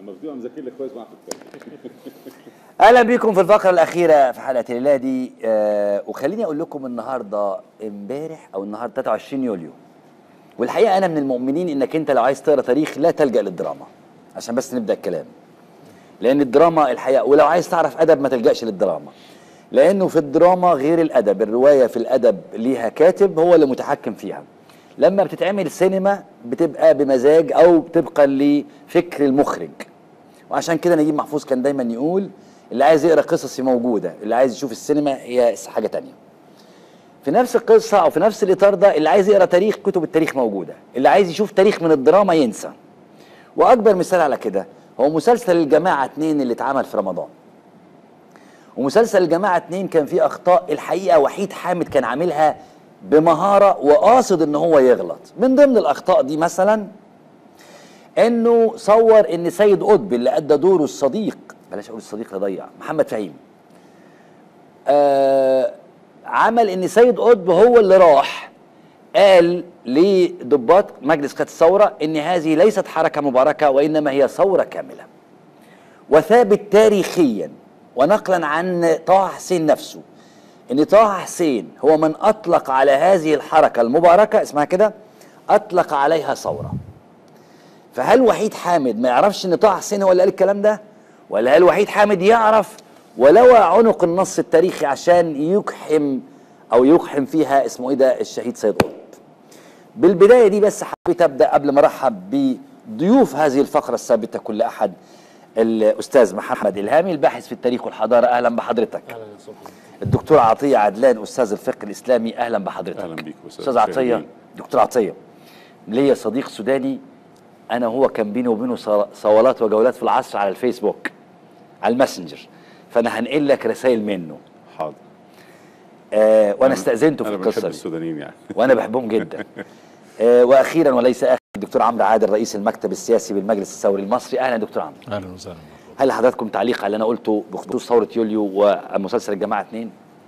لما بتبقى مذاكر لك كويس معاك تتكلم اهلا بيكم في الفقره الاخيره في حلقه الليله دي آه وخليني اقول لكم النهارده امبارح او النهارده 23 يوليو والحقيقه انا من المؤمنين انك انت لو عايز تقرا تاريخ لا تلجا للدراما عشان بس نبدا الكلام لان الدراما الحقيقه ولو عايز تعرف ادب ما تلجاش للدراما لانه في الدراما غير الادب الروايه في الادب ليها كاتب هو اللي متحكم فيها لما بتتعمل سينما بتبقى بمزاج او طبقا لفكر المخرج وعشان كده نجيب محفوظ كان دايما يقول اللي عايز يقرا قصصي موجوده اللي عايز يشوف السينما هي حاجه تانية في نفس القصه او في نفس الاطار ده اللي عايز يقرا تاريخ كتب التاريخ موجوده اللي عايز يشوف تاريخ من الدراما ينسى واكبر مثال على كده هو مسلسل الجماعه اتنين اللي اتعمل في رمضان ومسلسل الجماعه اتنين كان فيه اخطاء الحقيقه وحيد حامد كان عاملها بمهاره وقاصد ان هو يغلط من ضمن الاخطاء دي مثلا انه صور ان سيد قطب اللي ادى دوره الصديق بلاش اقول الصديق اللي ضيع محمد فهيم آه عمل ان سيد قطب هو اللي راح قال لضباط مجلس قياده الثوره ان هذه ليست حركه مباركه وانما هي ثوره كامله وثابت تاريخيا ونقلا عن طه حسين نفسه ان طه حسين هو من اطلق على هذه الحركه المباركه اسمها كده اطلق عليها ثوره فهل وحيد حامد ما يعرفش ان طه حسين هو اللي قال الكلام ده ولا هل وحيد حامد يعرف ولو عنق النص التاريخي عشان يقحم او يقحم فيها اسمه ايه ده الشهيد سيد قطب بالبدايه دي بس حبيت ابدا قبل ما ارحب بضيوف هذه الفقره الثابته كل احد الاستاذ محمد الهامي الباحث في التاريخ والحضاره اهلا بحضرتك اهلا يا صبحي الدكتور عطيه عدلان استاذ الفقه الاسلامي اهلا بحضرتك أهلا بيك أستاذ استاذ عطيه شاهدين. دكتور عطيه ليا صديق سوداني انا وهو كان بيني وبينه صو- صولات وجولات في العصر على الفيسبوك على الماسنجر فانا هنقل لك رسائل منه حاضر آه وانا استاذنته في انا القصه بحب دي السودانيين يعني وانا بحبهم جدا آه واخيرا وليس اخر الدكتور عمرو عادل رئيس المكتب السياسي بالمجلس الثوري المصري اهلا دكتور عمرو اهلا وسهلا هل لحضراتكم تعليق على اللي انا قلته بخصوص ثوره يوليو ومسلسل الجماعه اتنين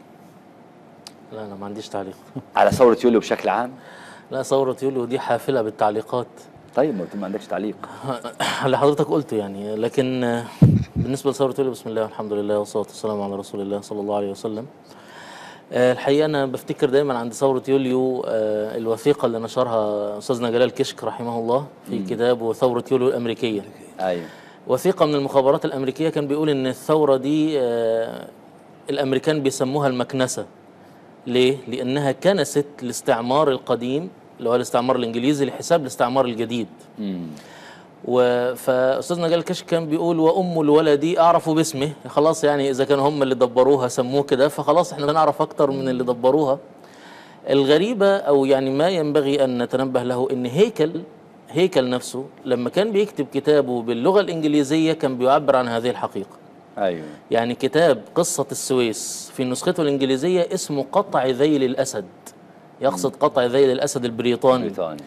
لا انا ما عنديش تعليق على ثوره يوليو بشكل عام لا ثورة يوليو دي حافلة بالتعليقات طيب ما ما عندكش تعليق اللي حضرتك قلته يعني لكن آه، بالنسبة لثورة يوليو بسم الله والحمد لله والصلاة والسلام على رسول الله صلى الله عليه وسلم آه، الحقيقة أنا بفتكر دايما عند ثورة يوليو آه، الوثيقة اللي نشرها أستاذنا جلال كشك رحمه الله في كتابه ثورة يوليو الأمريكية ايوه وثيقة من المخابرات الأمريكية كان بيقول إن الثورة دي آه، الأمريكان بيسموها المكنسة ليه؟ لأنها كنست الاستعمار القديم اللي هو الاستعمار الإنجليزي لحساب الاستعمار الجديد امم و- فأستاذنا جلال كشك كان بيقول وأم الولد أعرف باسمه خلاص يعني إذا كانوا هم اللي دبروها سموه كده فخلاص إحنا نعرف أكتر من اللي دبروها الغريبة أو يعني ما ينبغي أن نتنبه له إن هيكل هيكل نفسه لما كان بيكتب كتابه باللغة الإنجليزية كان بيعبر عن هذه الحقيقة ايوه يعني كتاب قصة السويس في نسخته الإنجليزية اسمه قطع ذيل الأسد يقصد قطع ذيل الأسد البريطاني بريطانيا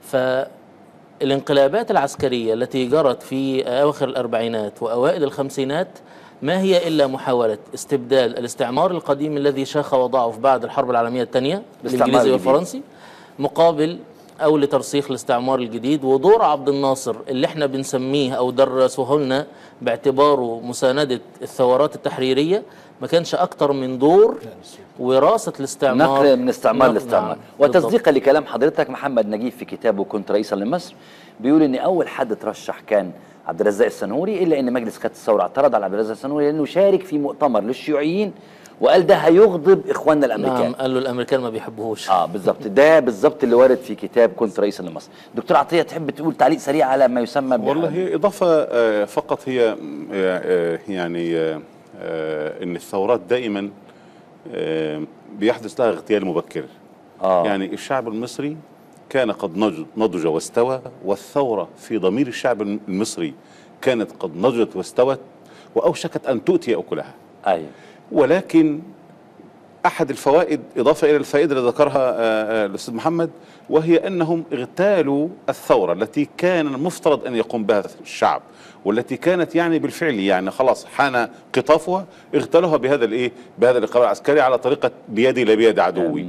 فالانقلابات العسكرية التي جرت في أواخر الأربعينات وأوائل الخمسينات ما هي إلا محاولة استبدال الاستعمار القديم الذي شاخ وضعف بعد الحرب العالمية الثانية الاستعمار الإنجليزي الجديد. والفرنسي مقابل أو لترسيخ الاستعمار الجديد ودور عبد الناصر اللي احنا بنسميه أو درسوه لنا باعتباره مساندة الثورات التحريرية ما كانش أكتر من دور وراثة الاستعمار نقل من استعمار نعم، لاستعمار بالضبط. وتصديقا لكلام حضرتك محمد نجيب في كتابه كنت رئيسا لمصر بيقول ان اول حد ترشح كان عبد الرزاق السنوري الا ان مجلس قياده الثوره اعترض على عبد الرزاق السنوري لانه شارك في مؤتمر للشيوعيين وقال ده هيغضب اخواننا الامريكان نعم قالوا الأمريكان ما بيحبوهوش اه بالظبط ده بالظبط اللي وارد في كتاب كنت رئيسا لمصر دكتور عطيه تحب تقول تعليق سريع على ما يسمى ب- والله هي اضافه آه، فقط هي آه، آه، يعني آه، آه، ان الثورات دائما آه، بيحدث لها اغتيال مبكر آه. يعني الشعب المصري كان قد نضج, نضج واستوى والثوره في ضمير الشعب المصري كانت قد نضجت واستوت واوشكت ان تؤتي اكلها ايوه ولكن احد الفوائد اضافه الى الفائده اللي ذكرها آه، آه، الاستاذ محمد وهي انهم اغتالوا الثوره التي كان المفترض ان يقوم بها الشعب والتي كانت يعني بالفعل يعني خلاص حان قطافها اغتالوها بهذا الايه بهذا القرار العسكري على طريقه بيدي لا بيد عدوي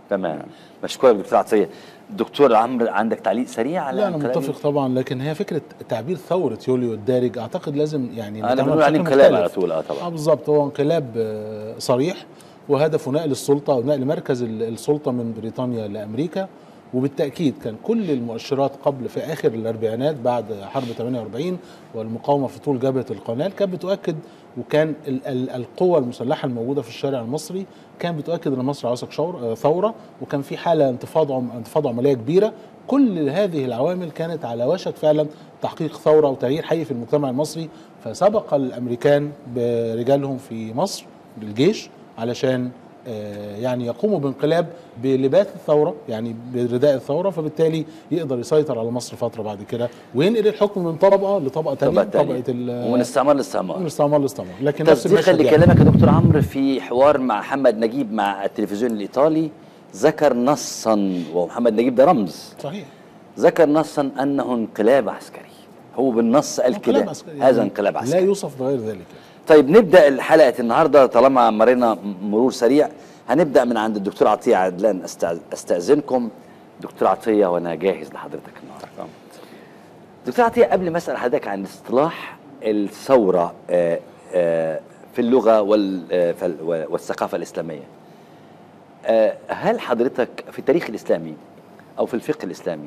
تمام مشكورك دكتور عطيه دكتور عمرو عندك تعليق سريع على لا انا كلامي؟ متفق طبعا لكن هي فكره تعبير ثوره يوليو الدارج اعتقد لازم يعني انا نتعامل بنقول عليه بشكل انقلاب مختلف. على طول اه اه طبعا بالظبط هو انقلاب آه، صريح وهدفه نقل السلطه ونقل مركز ال- السلطه من بريطانيا لامريكا وبالتاكيد كان كل المؤشرات قبل في اخر الاربعينات بعد حرب 48 والمقاومه في طول جبهه القناه كانت بتؤكد وكان ال ال القوى المسلحه الموجوده في الشارع المصري كان بتؤكد ان مصر عاوزه شور- آه، ثوره وكان في حاله انتفاض عم انتفاضه عمليه كبيره كل هذه العوامل كانت على وشك فعلا تحقيق ثوره وتغيير حقيقي في المجتمع المصري فسبق الامريكان برجالهم في مصر بالجيش علشان آه، يعني يقوموا بانقلاب بلباس الثوره يعني برداء الثوره فبالتالي يقدر يسيطر على مصر فتره بعد كده وينقل الحكم من طبقه لطبقه ثانيه طبقة تانية. طبقه ال- ومن استعمار من لاستعمار الاستعمار للاستعمار لكن نفس تصديقا المشهد يعني. لكلامك يا دكتور عمرو في حوار مع محمد نجيب مع التلفزيون الايطالي ذكر نصا ومحمد نجيب ده رمز صحيح ذكر نصا انه انقلاب عسكري هو بالنص قال انقلاب كده عسكري. هذا يعني انقلاب لا عسكري يوصف بغير ذلك طيب نبدا الحلقه النهارده طالما مرينا مرور سريع هنبدا من عند الدكتور عطيه عدلان أستأ- استاذنكم دكتور عطيه وانا جاهز لحضرتك النهارده دكتور عطيه قبل ما اسال حضرتك عن اصطلاح الثوره آه، آه، في اللغه وال- آه، فال- والثقافه الاسلاميه آه، هل حضرتك في التاريخ الاسلامي او في الفقه الاسلامي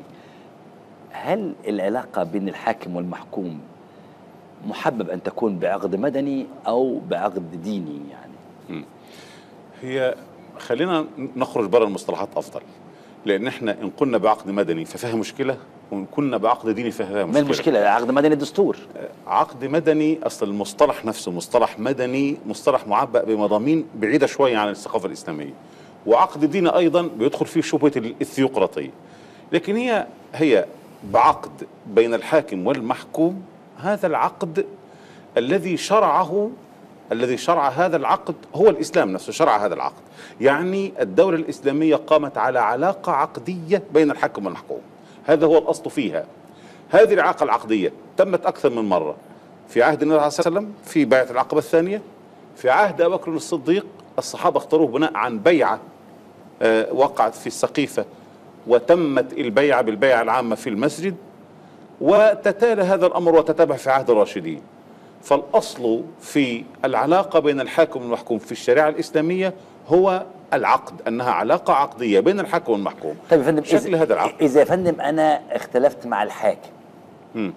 هل العلاقه بين الحاكم والمحكوم محبب ان تكون بعقد مدني او بعقد ديني يعني هي خلينا نخرج بره المصطلحات افضل لان احنا ان قلنا بعقد مدني ففيها مشكله وان كنا بعقد ديني ففيها ما مشكله المشكله عقد مدني دستور عقد مدني اصل المصطلح نفسه مصطلح مدني مصطلح معبأ بمضامين بعيده شويه عن الثقافه الاسلاميه وعقد ديني ايضا بيدخل فيه شبهه الثيوقراطيه لكن هي هي بعقد بين الحاكم والمحكوم هذا العقد الذي شرعه الذي شرع هذا العقد هو الاسلام نفسه شرع هذا العقد يعني الدوله الاسلاميه قامت على علاقه عقديه بين الحاكم والمحكوم هذا هو الاصل فيها هذه العلاقه العقديه تمت اكثر من مره في عهد النبي صلى الله عليه وسلم في بيعه العقبه الثانيه في عهد ابي بكر الصديق الصحابه اختاروه بناء عن بيعه آه، وقعت في السقيفه وتمت البيعه بالبيعه العامه في المسجد وتتالى هذا الامر وتتابع في عهد الراشدين فالاصل في العلاقه بين الحاكم والمحكوم في الشريعه الاسلاميه هو العقد انها علاقه عقديه بين الحاكم والمحكوم طيب يا فندم شكل هذا العقد اذا يا فندم انا اختلفت مع الحاكم مم.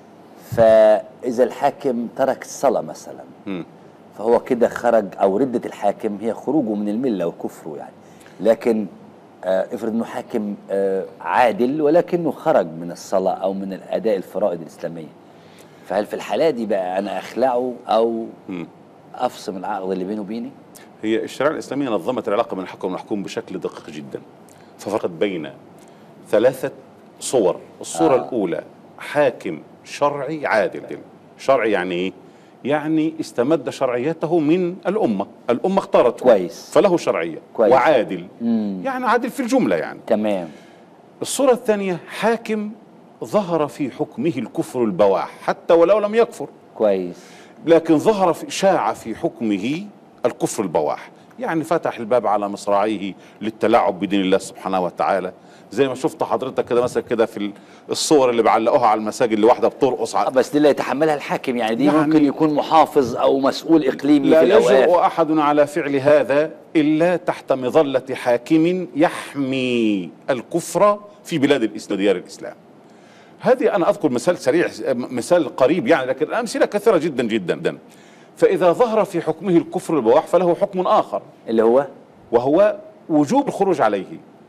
فاذا الحاكم ترك الصلاه مثلا مم. فهو كده خرج او رده الحاكم هي خروجه من المله وكفره يعني لكن آه افرض انه حاكم آه عادل ولكنه خرج من الصلاه او من الاداء الفرائض الاسلاميه فهل في الحاله دي بقى انا اخلعه او مم. افصم العقد اللي بينه وبيني هي الشريعه الاسلاميه نظمت العلاقه بين الحاكم والمحكوم بشكل دقيق جدا ففرقت بين ثلاثه صور الصوره آه. آه. الاولى حاكم شرعي عادل شرعي يعني ايه يعني استمد شرعيته من الامه الامه اختارته كويس. فله شرعيه كويس. وعادل مم. يعني عادل في الجمله يعني تمام الصوره الثانيه حاكم ظهر في حكمه الكفر البواح حتى ولو لم يكفر كويس لكن ظهر في شاع في حكمه الكفر البواح يعني فتح الباب على مصراعيه للتلاعب بدين الله سبحانه وتعالى زي ما شفت حضرتك كده مثلا كده في الصور اللي بعلقوها على المساجد اللي واحده بترقص آه، على بس دي اللي يتحملها الحاكم يعني دي يعني- ممكن يكون محافظ او مسؤول اقليمي لا في الاوقاف يجرؤ احد على فعل هذا الا تحت مظله حاكم يحمي الكفر في بلاد الاسلام ديار الاسلام هذه انا اذكر مثال سريع مثال قريب يعني لكن الامثله كثيره جدا جدا فاذا ظهر في حكمه الكفر البواح فله حكم اخر اللي هو وهو وجوب الخروج عليه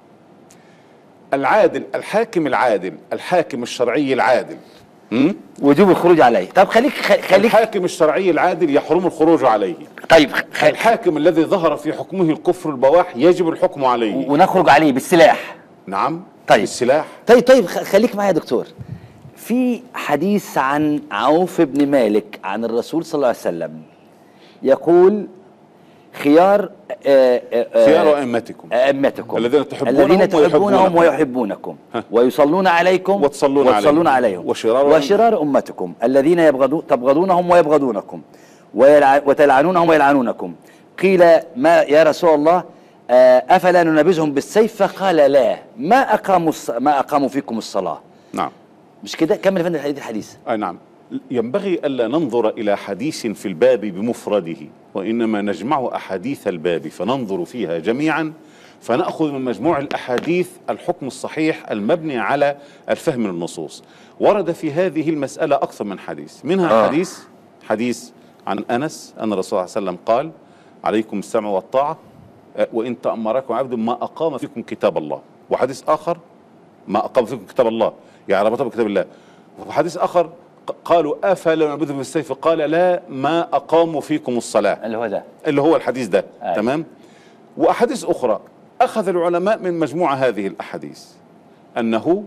العادل الحاكم العادل الحاكم الشرعي العادل م? وجوب الخروج عليه طب خليك خ- خليك الحاكم الشرعي العادل يحرم الخروج عليه طيب خ- خ- الحاكم الذي ظهر في حكمه الكفر البواح يجب الحكم عليه ونخرج عليه بالسلاح نعم طيب. بالسلاح طيب طيب خ- خليك معايا يا دكتور في حديث عن عوف بن مالك عن الرسول صلى الله عليه وسلم يقول خيار آه، آه، آه، خيار ائمتكم أئمتكم الذين تحبونهم الذين تحبونهم ويحبونكم. ويحبونكم ويصلون عليكم وتصلون وتصلون عليهم. عليهم وشرار وشرار أمتكم الذين يبغضون تبغضونهم ويبغضونكم ويلع- وتلعنونهم ويلعنونكم قيل ما يا رسول الله آه، افلا ننبذهم بالسيف فقال لا ما اقاموا الص... ما اقاموا فيكم الصلاه نعم مش كده كمل يا فندم الحديث الحديث أي نعم ينبغي ألا ننظر إلى حديث في الباب بمفرده وإنما نجمع أحاديث الباب فننظر فيها جميعا فنأخذ من مجموع الأحاديث الحكم الصحيح المبني على الفهم من النصوص ورد في هذه المسألة أكثر من حديث منها آه. آه. حديث حديث عن أنس أن الرسول صلى الله عليه وسلم قال عليكم السمع والطاعة أه، وإن تأمركم عبد ما أقام فيكم كتاب الله وحديث آخر ما أقام فيكم كتاب الله يعني ربطه بكتاب الله وحديث آخر ق- قالوا أفلا نعبدهم بالسيف قال لا ما أقاموا فيكم الصلاة اللي هو ده اللي هو الحديث ده أيوة. تمام وأحاديث أخرى أخذ العلماء من مجموعة هذه الأحاديث أنه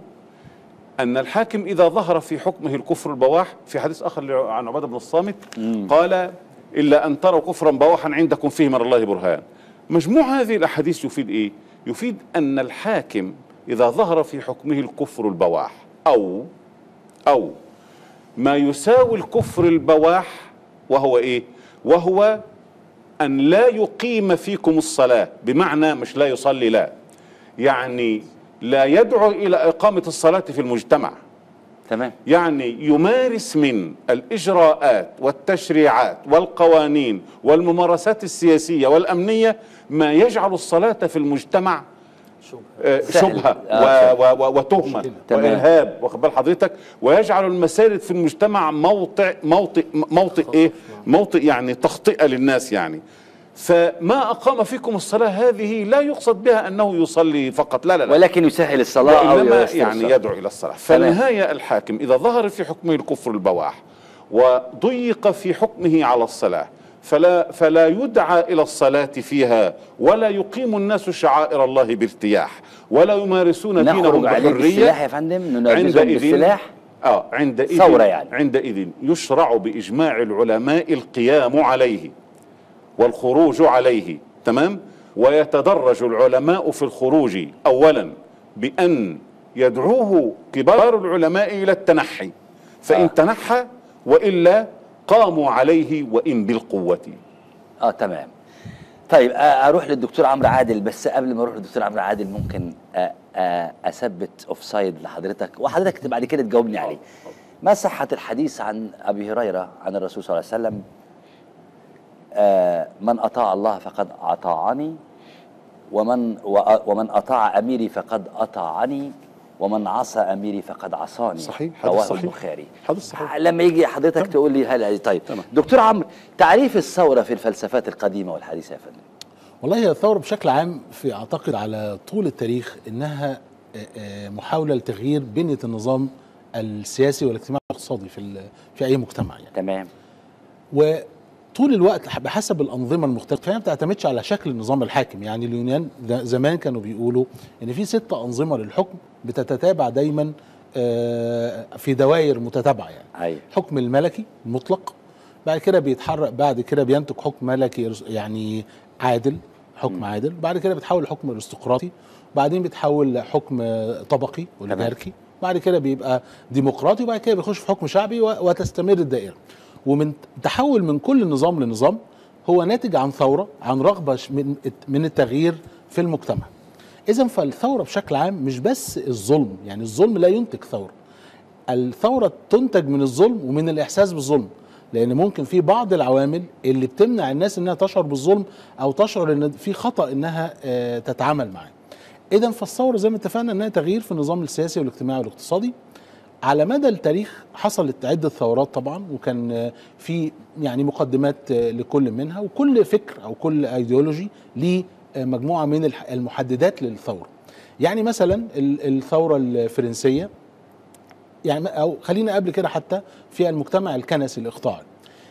أن الحاكم إذا ظهر في حكمه الكفر البواح في حديث آخر عن عبادة بن الصامت قال إلا أن تروا كفرا بواحا عندكم فيه من الله برهان مجموع هذه الأحاديث يفيد إيه؟ يفيد أن الحاكم إذا ظهر في حكمه الكفر البواح أو أو ما يساوي الكفر البواح وهو إيه؟ وهو أن لا يقيم فيكم الصلاة بمعنى مش لا يصلي لا يعني لا يدعو إلى إقامة الصلاة في المجتمع تمام يعني يمارس من الإجراءات والتشريعات والقوانين والممارسات السياسية والأمنية ما يجعل الصلاة في المجتمع آه، سهل. شبهة آه، و- و- و- وتهمة تمام. وإرهاب واخد بال حضرتك ويجعل المساجد في المجتمع موطئ موطئ موطئ إيه موطئ يعني تخطئة للناس يعني فما أقام فيكم الصلاة هذه لا يقصد بها أنه يصلي فقط لا لا لا ولكن يسهل الصلاه او وإنما ييسر يعني الصلاة. يدعو إلى الصلاة فالنهاية الحاكم إذا ظهر في حكمه الكفر البواح وضيق في حكمه على الصلاة فلا فلا يدعى إلى الصلاة فيها ولا يقيم الناس شعائر الله بارتياح ولا يمارسون دينهم نخرج عليه بالسلاح بحرية يا فندم ننبذهم بالسلاح اه عندئذ ثورة يعني. عندئذ يشرع بإجماع العلماء القيام عليه والخروج عليه تمام ويتدرج العلماء في الخروج اولا بان يدعوه كبار العلماء الى التنحي فان آه. آه. تنحى والا قاموا عليه وان بالقوه اه تمام طيب آه، اروح للدكتور عمرو عادل بس قبل ما اروح للدكتور عمرو عادل ممكن آه، آه، اثبت اوف سايد لحضرتك وحضرتك بعد كده تجاوبني عليه ما صحة الحديث عن ابي هريره عن الرسول صلى الله عليه وسلم آه، من اطاع الله فقد اطاعني ومن وأ- ومن اطاع اميري فقد اطاعني ومن عصى اميري فقد عصاني صحيح، حديث رواه صحيح. البخاري حديث صحيح. لما يجي حضرتك تقول لي هل طيب تمام. دكتور عمرو تعريف الثوره في الفلسفات القديمه والحديثه يا فندم والله هي الثورة بشكل عام في أعتقد على طول التاريخ إنها آه، آه، محاولة لتغيير بنية النظام السياسي والاجتماعي والاقتصادي في ال- في أي مجتمع يعني تمام وطول الوقت بحسب الأنظمة المختلفة فهي ما بتعتمدش على شكل النظام الحاكم يعني اليونان ز- زمان كانوا بيقولوا إن في ست أنظمة للحكم بتتتابع دايما آه، في دوائر متتابعة يعني ايوه الحكم الملكي المطلق بعد كده بيتحرك بعد كده بينتج حكم ملكي رس- يعني عادل حكم عادل بعد كده بيتحول لحكم ارستقراطي بعدين بيتحول لحكم طبقي اوليجاركي بعد كده بيبقى ديمقراطي وبعد كده بيخش في حكم شعبي و- وتستمر الدائره ومن تحول من كل نظام لنظام هو ناتج عن ثوره عن رغبه ش- من من التغيير في المجتمع اذا فالثوره بشكل عام مش بس الظلم يعني الظلم لا ينتج ثوره الثوره تنتج من الظلم ومن الاحساس بالظلم لان ممكن في بعض العوامل اللي بتمنع الناس انها تشعر بالظلم او تشعر ان في خطا انها آه، تتعامل معاه اذا فالثوره زي ما اتفقنا انها تغيير في النظام السياسي والاجتماعي والاقتصادي على مدى التاريخ حصلت عده ثورات طبعا وكان آه، في يعني مقدمات آه، لكل منها وكل فكر او كل ايديولوجي ليه آه، مجموعه من الح- المحددات للثوره يعني مثلا ال- الثوره الفرنسيه يعني او خلينا قبل كده حتى في المجتمع الكنسي الاقطاعي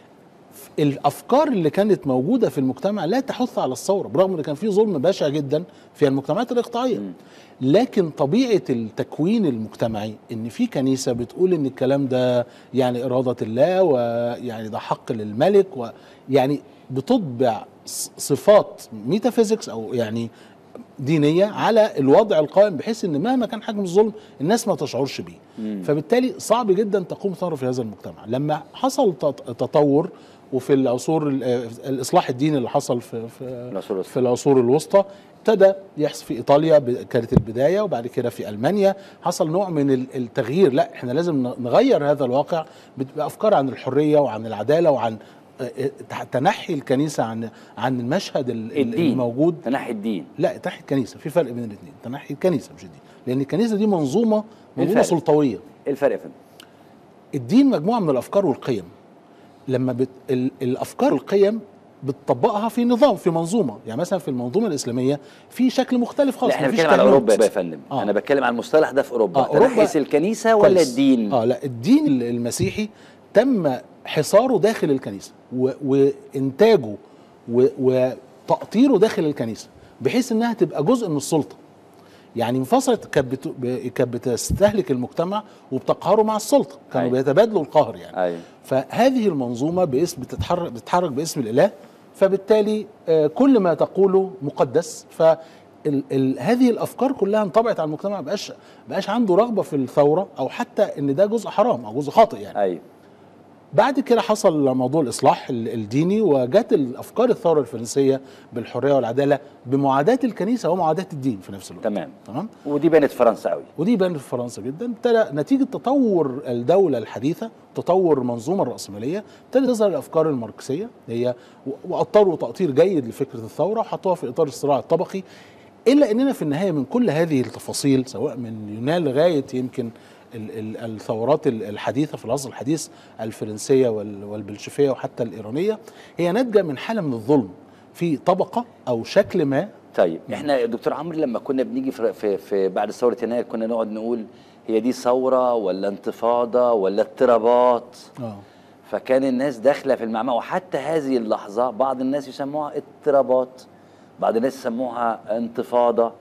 الافكار اللي كانت موجوده في المجتمع لا تحث على الثوره برغم ان كان في ظلم بشع جدا في المجتمعات الاقطاعيه لكن طبيعه التكوين المجتمعي ان في كنيسه بتقول ان الكلام ده يعني اراده الله ويعني ده حق للملك ويعني بتطبع ص- صفات ميتافيزيكس او يعني دينيه على الوضع القائم بحيث ان مهما كان حجم الظلم الناس ما تشعرش بيه فبالتالي صعب جدا تقوم ثوره في هذا المجتمع لما حصل تط- تطور وفي العصور ال- آه، الاصلاح الديني اللي حصل في في العصور الوسطى. في العصور الوسطى ابتدى يحصل في ايطاليا ب- كانت البدايه وبعد كده في المانيا حصل نوع من ال- التغيير لا احنا لازم ن- نغير هذا الواقع بت- بافكار عن الحريه وعن العداله وعن آه، آه، تنحي الكنيسه عن عن المشهد ال- ال- الدين الموجود تنحي الدين لا تنحي الكنيسه في فرق بين الاثنين تنحي الكنيسه مش الدين لان الكنيسه دي منظومه منظومه الفرق؟ سلطويه ايه الفرق يا فندم؟ الدين مجموعه من الافكار والقيم لما بت... ال... الافكار والقيم بتطبقها في نظام في منظومه يعني مثلا في المنظومه الاسلاميه في شكل مختلف خالص لا احنا مفيش بنتكلم على كهنوت. اوروبا يا فندم آه. انا بتكلم على المصطلح ده في اوروبا آه، أوروبا تنحيس الكنيسه ولا كويس. الدين؟ اه لا الدين ال- المسيحي تم حصاره داخل الكنيسه و... وانتاجه و... وتأطيره داخل الكنيسه بحيث انها تبقى جزء من السلطه يعني انفصلت كانت بت... ب- كانت بتستهلك المجتمع وبتقهره مع السلطه كانوا أيوة. بيتبادلوا القهر يعني ايوه فهذه المنظومه باسم بتتحرك بتتحرك باسم الاله فبالتالي آه، كل ما تقوله مقدس ف ال ال هذه الافكار كلها انطبعت على المجتمع بقاش بقاش عنده رغبه في الثوره او حتى ان ده جزء حرام او جزء خاطئ يعني ايوه بعد كده حصل موضوع الاصلاح ال- الديني وجت الافكار الثوره الفرنسيه بالحريه والعداله بمعاداه الكنيسه ومعاداه الدين في نفس الوقت تمام تمام ودي بانت في فرنسا قوي ودي بان في فرنسا جدا ابتدى نتيجه تطور الدوله الحديثه تطور المنظومه الراسماليه ابتدت تظهر الافكار الماركسيه هي و- واطروا تاطير جيد لفكره الثوره وحطوها في اطار الصراع الطبقي الا اننا في النهايه من كل هذه التفاصيل سواء من اليونان لغايه يمكن ال- ال- الثورات ال- الحديثه في العصر الحديث الفرنسيه وال- والبلشفيه وحتى الايرانيه هي ناتجه من حاله من الظلم في طبقه او شكل ما طيب احنا يا دكتور عمرو لما كنا بنيجي في, في, في بعد ثوره يناير كنا نقعد نقول هي دي ثوره ولا انتفاضه ولا اضطرابات اه فكان الناس داخله في المعمعة وحتى هذه اللحظه بعض الناس يسموها اضطرابات بعض الناس يسموها انتفاضه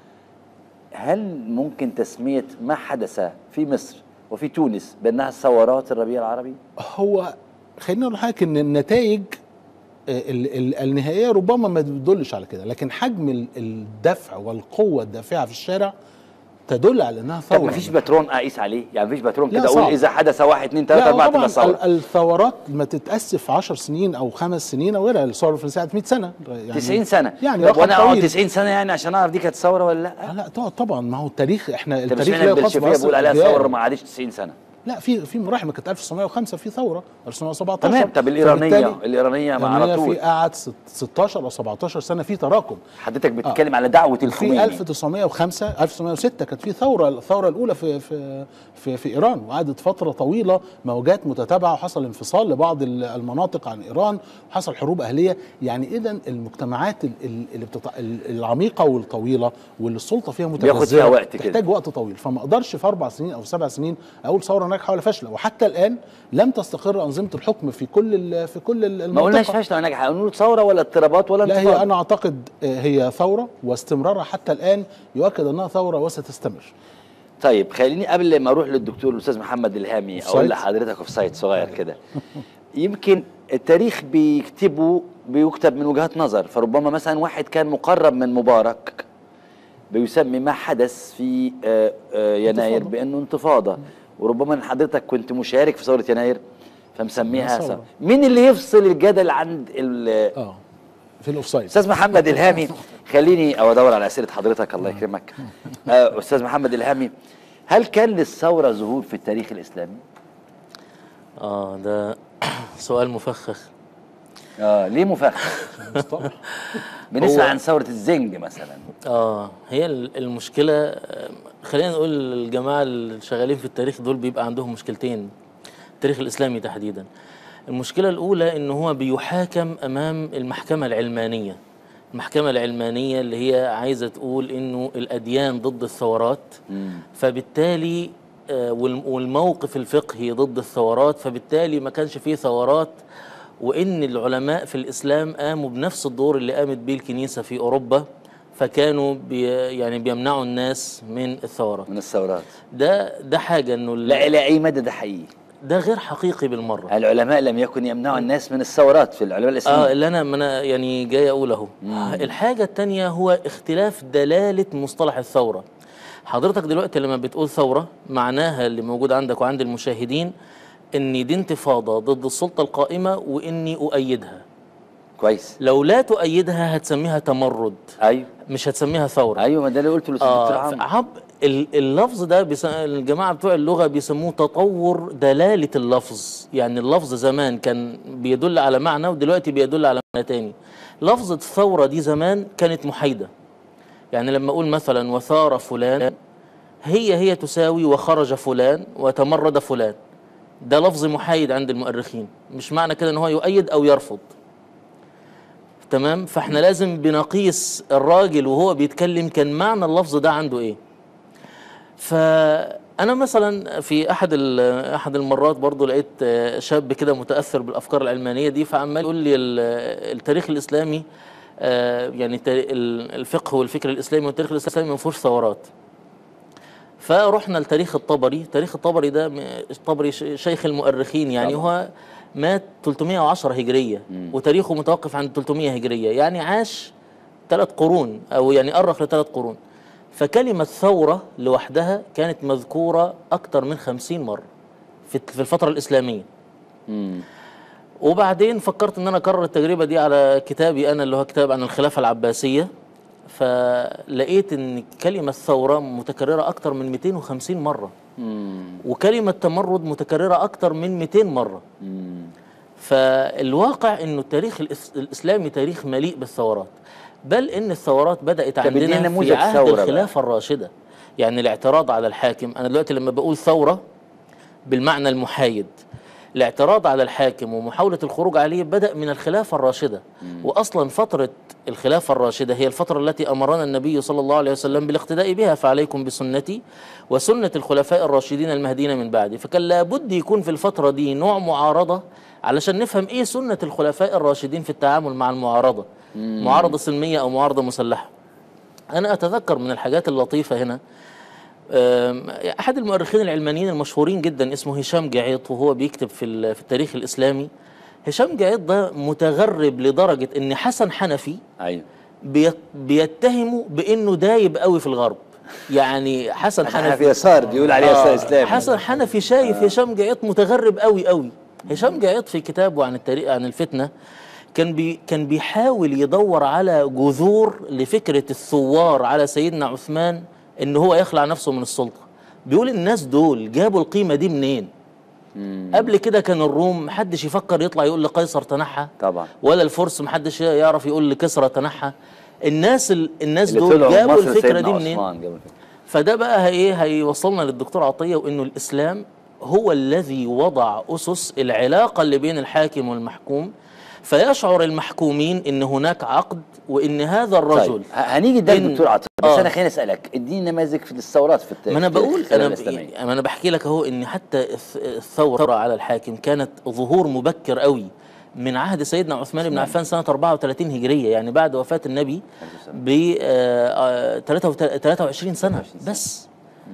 هل ممكن تسميه ما حدث في مصر وفي تونس بانها ثورات الربيع العربي؟ هو خلينا نقول لحضرتك ان النتائج ال- ال- النهائيه ربما ما بتدلش على كده لكن حجم ال- الدفع والقوه الدافعه في الشارع تدل على انها ثوره طب مفيش باترون اقيس عليه يعني مفيش باترون لا، كده اقول صعب. اذا حدث واحد اثنين لا ثلاثه اربعه طبعا تبقى ثوره ال- الثورات ما تتاسف في 10 سنين او خمس سنين او غيرها الثوره الفرنسيه قعدت 100 سنه يعني 90 سنه يعني طب رقم وانا اقعد طويل 90 سنه يعني عشان اعرف دي كانت ثوره ولا لا؟ آه لا طبعا طبعا ما هو التاريخ احنا طب التاريخ اشمعنى لا يقاس البلشفيه بعصر بيقول عليها الأديان. ثوره ما عادش 90 سنه لا في في مراحل ما كانت 1905 في ثوره 1917 تمام طب الايرانيه فبالتالي الايرانيه ما على الإيرانية طول في قعد ست- 16 او 17 سنه في تراكم حضرتك بتتكلم على دعوه في الخميني 1905 1906 كانت في ثوره الثوره الاولى في في في, في ايران وقعدت فتره طويله موجات متتابعه وحصل انفصال لبعض ال- المناطق عن ايران وحصل حروب اهليه يعني اذا المجتمعات ال- ال- اللي بتط... ال- العميقه والطويله واللي السلطه فيها بياخد متنزله فيها وقت كده. تحتاج وقت طويل فما اقدرش في اربع سنين او سبع سنين اقول ثوره ناجحه ولا فاشله وحتى الان لم تستقر انظمه الحكم في كل ال- في كل ال- ما قلناش المنطقه فاشله ولا ناجحه نقول ثوره ولا اضطرابات ولا لا انتفاضه هي انا اعتقد آه، هي ثوره واستمرارها حتى الان يؤكد انها ثوره وستستمر طيب خليني قبل ما اروح للدكتور الاستاذ محمد الهامي اقول أوفسايد. لحضرتك اوف سايد صغير كده يمكن التاريخ بيكتبه بيكتب من وجهات نظر فربما مثلا واحد كان مقرب من مبارك بيسمي ما حدث في آه، آه، يناير انتفاضة. بانه انتفاضه وربما إن حضرتك كنت مشارك في ثوره يناير فمسميها ثورة. ثورة. مين اللي يفصل الجدل عند ال- اه في الاوفسايد استاذ محمد الهامي خليني او ادور على اسئله حضرتك الله يكرمك آه، استاذ محمد الهامي هل كان للثوره ظهور في التاريخ الاسلامي؟ اه ده سؤال مفخخ اه ليه مفخخ؟ بنسمع هو- عن ثوره الزنج مثلا اه هي ال- المشكله آه، خلينا نقول الجماعه اللي شغالين في التاريخ دول بيبقى عندهم مشكلتين التاريخ الاسلامي تحديدا المشكله الاولى ان هو بيحاكم امام المحكمه العلمانيه المحكمه العلمانيه اللي هي عايزه تقول انه الاديان ضد الثورات فبالتالي آه، والم- والموقف الفقهي ضد الثورات فبالتالي ما كانش فيه ثورات وان العلماء في الاسلام قاموا بنفس الدور اللي قامت بيه الكنيسه في اوروبا فكانوا بي يعني بيمنعوا الناس من الثورات من الثورات ده ده حاجه انه ال- لا الى اي مدى ده حقيقي؟ ده غير حقيقي بالمره العلماء لم يكن يمنعوا الناس من الثورات في العلماء اه الاسلاميين اللي انا ما انا يعني جاي اقول اهو الحاجه الثانيه هو اختلاف دلاله مصطلح الثوره حضرتك دلوقتي لما بتقول ثوره معناها اللي موجود عندك وعند المشاهدين ان دي انتفاضه ضد السلطه القائمه واني اؤيدها كويس لو لا تؤيدها هتسميها تمرد ايوه مش هتسميها ثوره ايوه ما ده اللي قلته للاستاذ دكتور آه عمرو عب ال- اللفظ ده بيس... الجماعه بتوع اللغه بيسموه تطور دلاله اللفظ يعني اللفظ زمان كان بيدل على معنى ودلوقتي بيدل على معنى تاني لفظه الثوره دي زمان كانت محايده يعني لما اقول مثلا وثار فلان هي هي تساوي وخرج فلان وتمرد فلان ده لفظ محايد عند المؤرخين مش معنى كده ان هو يؤيد او يرفض تمام فاحنا لازم بنقيس الراجل وهو بيتكلم كان معنى اللفظ ده عنده ايه فانا مثلا في احد ال- احد المرات برضو لقيت آه، شاب كده متاثر بالافكار العلمانيه دي فعمال يقول لي ال- التاريخ الاسلامي آه، يعني التاري- ال- الفقه والفكر الاسلامي والتاريخ الاسلامي ما فيهوش ثورات فرحنا لتاريخ الطبري تاريخ الطبري ده م- الطبري ش- شيخ المؤرخين يعني طبعا. هو مات 310 هجرية وتاريخه متوقف عند 300 هجرية يعني عاش ثلاث قرون أو يعني أرخ لثلاث قرون فكلمة ثورة لوحدها كانت مذكورة أكثر من 50 مرة في في الفترة الإسلامية مم. وبعدين فكرت ان انا اكرر التجربه دي على كتابي انا اللي هو كتاب عن الخلافه العباسيه فلقيت ان كلمه ثوره متكرره اكتر من 250 مره مم. وكلمه تمرد متكرره اكتر من 200 مره مم. فالواقع انه التاريخ الإس- الاسلامي تاريخ مليء بالثورات بل ان الثورات بدات طب ادينا عندنا نموذج في عهد ثورة بقى. الخلافه الراشده يعني الاعتراض على الحاكم انا دلوقتي لما بقول ثوره بالمعنى المحايد الاعتراض على الحاكم ومحاولة الخروج عليه بدأ من الخلافة الراشدة وأصلا فترة الخلافة الراشدة هي الفترة التي أمرنا النبي صلى الله عليه وسلم بالاقتداء بها فعليكم بسنتي وسنة الخلفاء الراشدين المهديين من بعدي فكان لابد يكون في الفترة دي نوع معارضة علشان نفهم إيه سنة الخلفاء الراشدين في التعامل مع المعارضة معارضة سلمية أو معارضة مسلحة أنا أتذكر من الحاجات اللطيفة هنا أم، احد المؤرخين العلمانيين المشهورين جدا اسمه هشام جعيط وهو بيكتب في ال- في التاريخ الاسلامي هشام جعيط ده متغرب لدرجه ان حسن حنفي ايوه بيت- بيتهمه بانه دايب قوي في الغرب يعني حسن حنفي حنفي يسار بيقول عليه يسار آه، اسلامي حسن حنفي شايف هشام جعيط متغرب قوي قوي هشام جعيط في كتابه عن التاريخ عن الفتنه كان بي كان بيحاول يدور على جذور لفكره الثوار على سيدنا عثمان ان هو يخلع نفسه من السلطه بيقول الناس دول جابوا القيمه دي منين قبل كده كان الروم محدش يفكر يطلع يقول لقيصر تنحى طبعا ولا الفرس محدش يعرف يقول لكسرى تنحى الناس ال... الناس اللي دول طلعوا جابوا مصر الفكره سيدنا دي منين عثمان جابوا الفكرة. فده بقى ايه هيوصلنا للدكتور عطيه وانه الاسلام هو الذي وضع اسس العلاقه اللي بين الحاكم والمحكوم فيشعر المحكومين ان هناك عقد وان هذا الرجل طيب ه- هنيجي ده إن- الدكتور عطيه بس آه. انا خليني اسالك اديني نماذج في الثورات في التاريخ ما انا بقول الخلافة انا الإسلامية. ما انا بحكي لك اهو ان حتى الث- الثوره على الحاكم كانت ظهور مبكر قوي من عهد سيدنا عثمان بن عفان سنه 34 هجريه يعني بعد وفاه النبي ب آه، آه، 23 سنه بس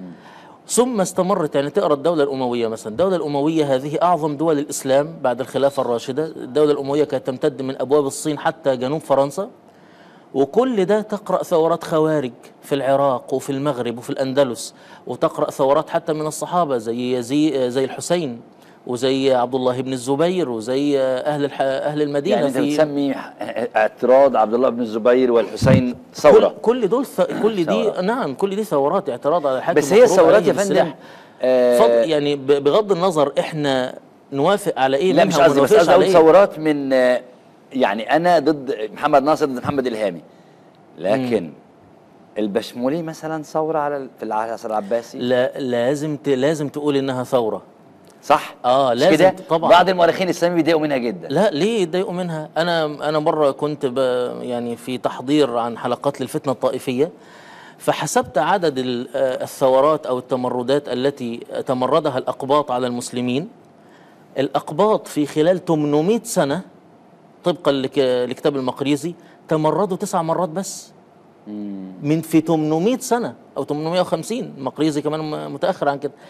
ثم استمرت يعني تقرا الدوله الامويه مثلا الدوله الامويه هذه اعظم دول الاسلام بعد الخلافه الراشده الدوله الامويه كانت تمتد من ابواب الصين حتى جنوب فرنسا وكل ده تقرأ ثورات خوارج في العراق وفي المغرب وفي الأندلس وتقرأ ثورات حتى من الصحابة زي يزي زي الحسين وزي عبد الله بن الزبير وزي أهل الح... أهل المدينة يعني انت في بتسمي ح- اعتراض عبد الله بن الزبير والحسين كل, ثوره كل دول ث... كل دي ثورة. نعم كل دي ثورات اعتراض على الحاكم بس هي مفروض الثورات عليه يا فندم بالسلاح. آه، فضل يعني ب- بغض النظر احنا نوافق على ايه لا منها مش قصدي وما بس نوافقش قصدي على اقول ايه ثورات من آه، يعني انا ضد محمد ناصر ضد محمد الهامي لكن البشمولي مثلا ثوره على ال- في العصر العباسي لا لازم ت... لازم تقول انها ثوره صح آه، مش لازم كده؟ طبعاً. بعض المؤرخين الاسلاميين بيضايقوا منها جدا لا ليه يتضايقوا منها انا انا مره كنت ب يعني في تحضير عن حلقات للفتنه الطائفيه فحسبت عدد ال- آه، الثورات او التمردات التي تمردها الاقباط على المسلمين الاقباط في خلال 800 سنه طبقا لك- لكتاب المقريزي تمردوا تسع مرات بس من في 800 سنه او 850 المقريزي كمان م- متاخر عن كده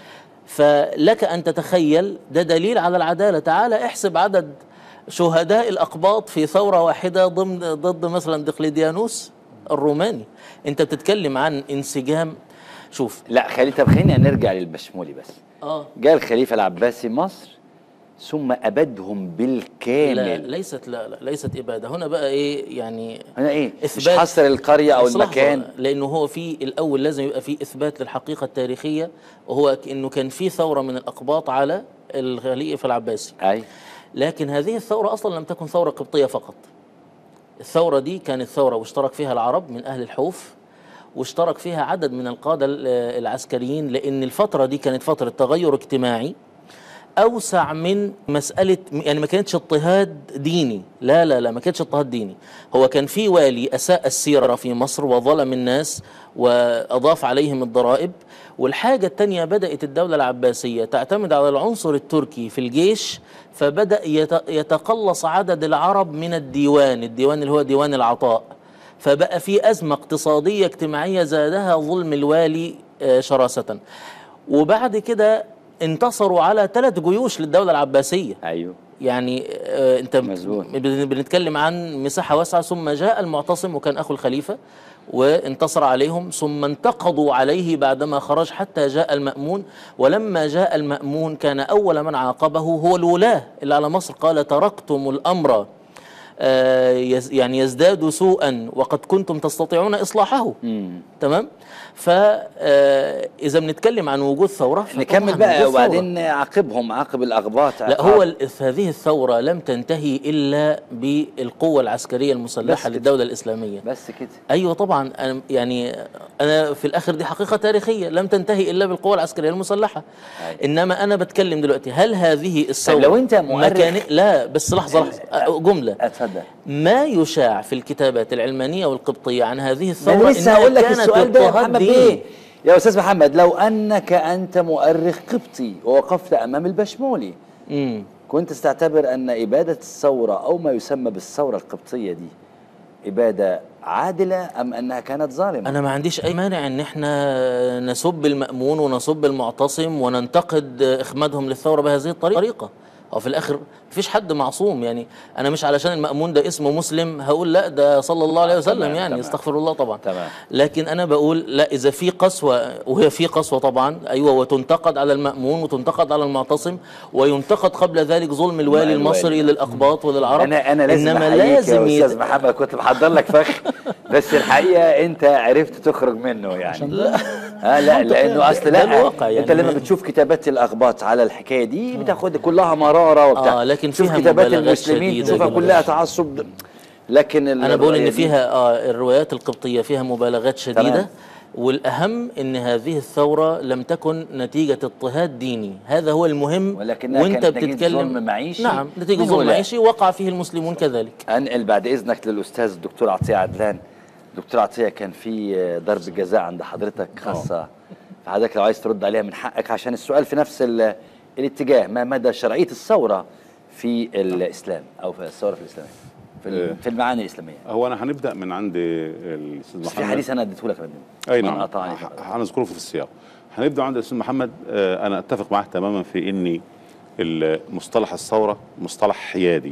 فلك ان تتخيل ده دليل على العداله تعال احسب عدد شهداء الاقباط في ثوره واحده ضمن ضد مثلا دقلديانوس الروماني انت بتتكلم عن انسجام شوف لا خلي طب خلينا نرجع للبشمولي بس اه جاء الخليفه العباسي مصر ثم ابدهم لا بالكامل ليست لا, لا ليست اباده هنا بقى ايه يعني هنا ايه مش إثبات. حصر القريه او بس لحظة، المكان لانه هو في الاول لازم يبقى في اثبات للحقيقه التاريخيه وهو انه كان في ثوره من الاقباط على الخليفه العباسي اي لكن هذه الثوره اصلا لم تكن ثوره قبطيه فقط الثوره دي كانت ثوره واشترك فيها العرب من اهل الحوف واشترك فيها عدد من القاده ال- العسكريين لان الفتره دي كانت فتره تغير اجتماعي اوسع من مساله يعني ما كانتش اضطهاد ديني لا لا لا ما كانتش اضطهاد ديني هو كان في والي اساء السيره في مصر وظلم الناس واضاف عليهم الضرائب والحاجه الثانيه بدات الدوله العباسيه تعتمد على العنصر التركي في الجيش فبدا يت- يتقلص عدد العرب من الديوان الديوان اللي هو ديوان العطاء فبقى في ازمه اقتصاديه اجتماعيه زادها ظلم الوالي آه، شراسه وبعد كده انتصروا على ثلاث جيوش للدوله العباسيه ايوه يعني آه انت مظبوط. بن- بنتكلم عن مساحه واسعه ثم جاء المعتصم وكان اخو الخليفه وانتصر عليهم ثم انتقضوا عليه بعدما خرج حتى جاء المأمون ولما جاء المأمون كان أول من عاقبه هو الولاة اللي على مصر قال تركتم الأمر آه، يز- يعني يزداد سوءا وقد كنتم تستطيعون إصلاحه مم. تمام فإذا بنتكلم عن وجود ثورة نكمل فطبعاً بقى وجود ثورة. وبعدين عاقبهم عاقب الاغباط لا عقاب. هو ال- هذه الثورة لم تنتهي إلا بالقوة العسكرية بس المسلحة كده. للدولة الإسلامية بس كده أيوة طبعا أنا يعني أنا في الآخر دي حقيقة تاريخية لم تنتهي إلا بالقوة العسكرية المسلحة أيوة. إنما أنا بتكلم دلوقتي هل هذه الثورة لو أنت مؤرخ- مكان لا بس لحظة لحظة أه، جملة اتفضل ما يشاع في الكتابات العلمانية والقبطية عن هذه ما الثورة أنا لسه هقول لك كانت السؤال ده يا اضطهاد محمد ديني. بيه يا استاذ محمد لو انك انت مؤرخ قبطي ووقفت امام البشمولي مم. كنت تستعتبر ان اباده الثوره او ما يسمى بالثوره القبطيه دي اباده عادله ام انها كانت ظالمه انا ما عنديش اي مانع ان احنا نسب المأمون ونسب المعتصم وننتقد اخمادهم للثوره بهذه الطريقه او في الاخر مفيش حد معصوم يعني انا مش علشان المأمون ده اسمه مسلم هقول لا ده صلى الله عليه وسلم تمام، يعني تمام. استغفر الله طبعا تمام. لكن انا بقول لا اذا في قسوه وهي في قسوه طبعا ايوه وتنتقد على المأمون وتنتقد على المعتصم وينتقد قبل ذلك ظلم الوالي الوالي. المصري للاقباط وللعرب انا انا لازم انما أحييك لازم يا يت- استاذ محمد كنت محضر لك فخ بس الحقيقه انت عرفت تخرج منه يعني لا اه لا منطقي. لانه اصل ده لا الواقع يعني. انت لما بتشوف كتابات الاغباط على الحكايه دي بتاخد كلها مراره وبتاع آه، لكن تشوف فيها كتابات مبالغات المسلمين شديدة تشوفها جداً. كلها تعصب لكن ال- انا بقول ان الرواية دي- فيها اه الروايات القبطيه فيها مبالغات شديده تمام. والاهم ان هذه الثوره لم تكن نتيجه اضطهاد ديني هذا هو المهم ولكنها وانت كانت نتيجة بتتكلم ظلم معيشي نعم نتيجه من ظلم ولاء. معيشي وقع فيه المسلمون كذلك انقل بعد اذنك للاستاذ الدكتور عطيه عدلان دكتور عطيه كان في ضرب جزاء عند حضرتك خاصه فحضرتك لو عايز ترد عليها من حقك عشان السؤال في نفس ال- الاتجاه ما مدى شرعيه الثوره في الاسلام او في الثوره في الاسلاميه في ال- إيه. في المعاني الاسلاميه هو انا هنبدا من عند الاستاذ بس في محمد حديث انا اديته لك يا فندم اي من نعم قطعني ه- هنذكره في السياق هنبدا عند الاستاذ محمد آه، انا اتفق معه تماما في ان مصطلح الثوره مصطلح حيادي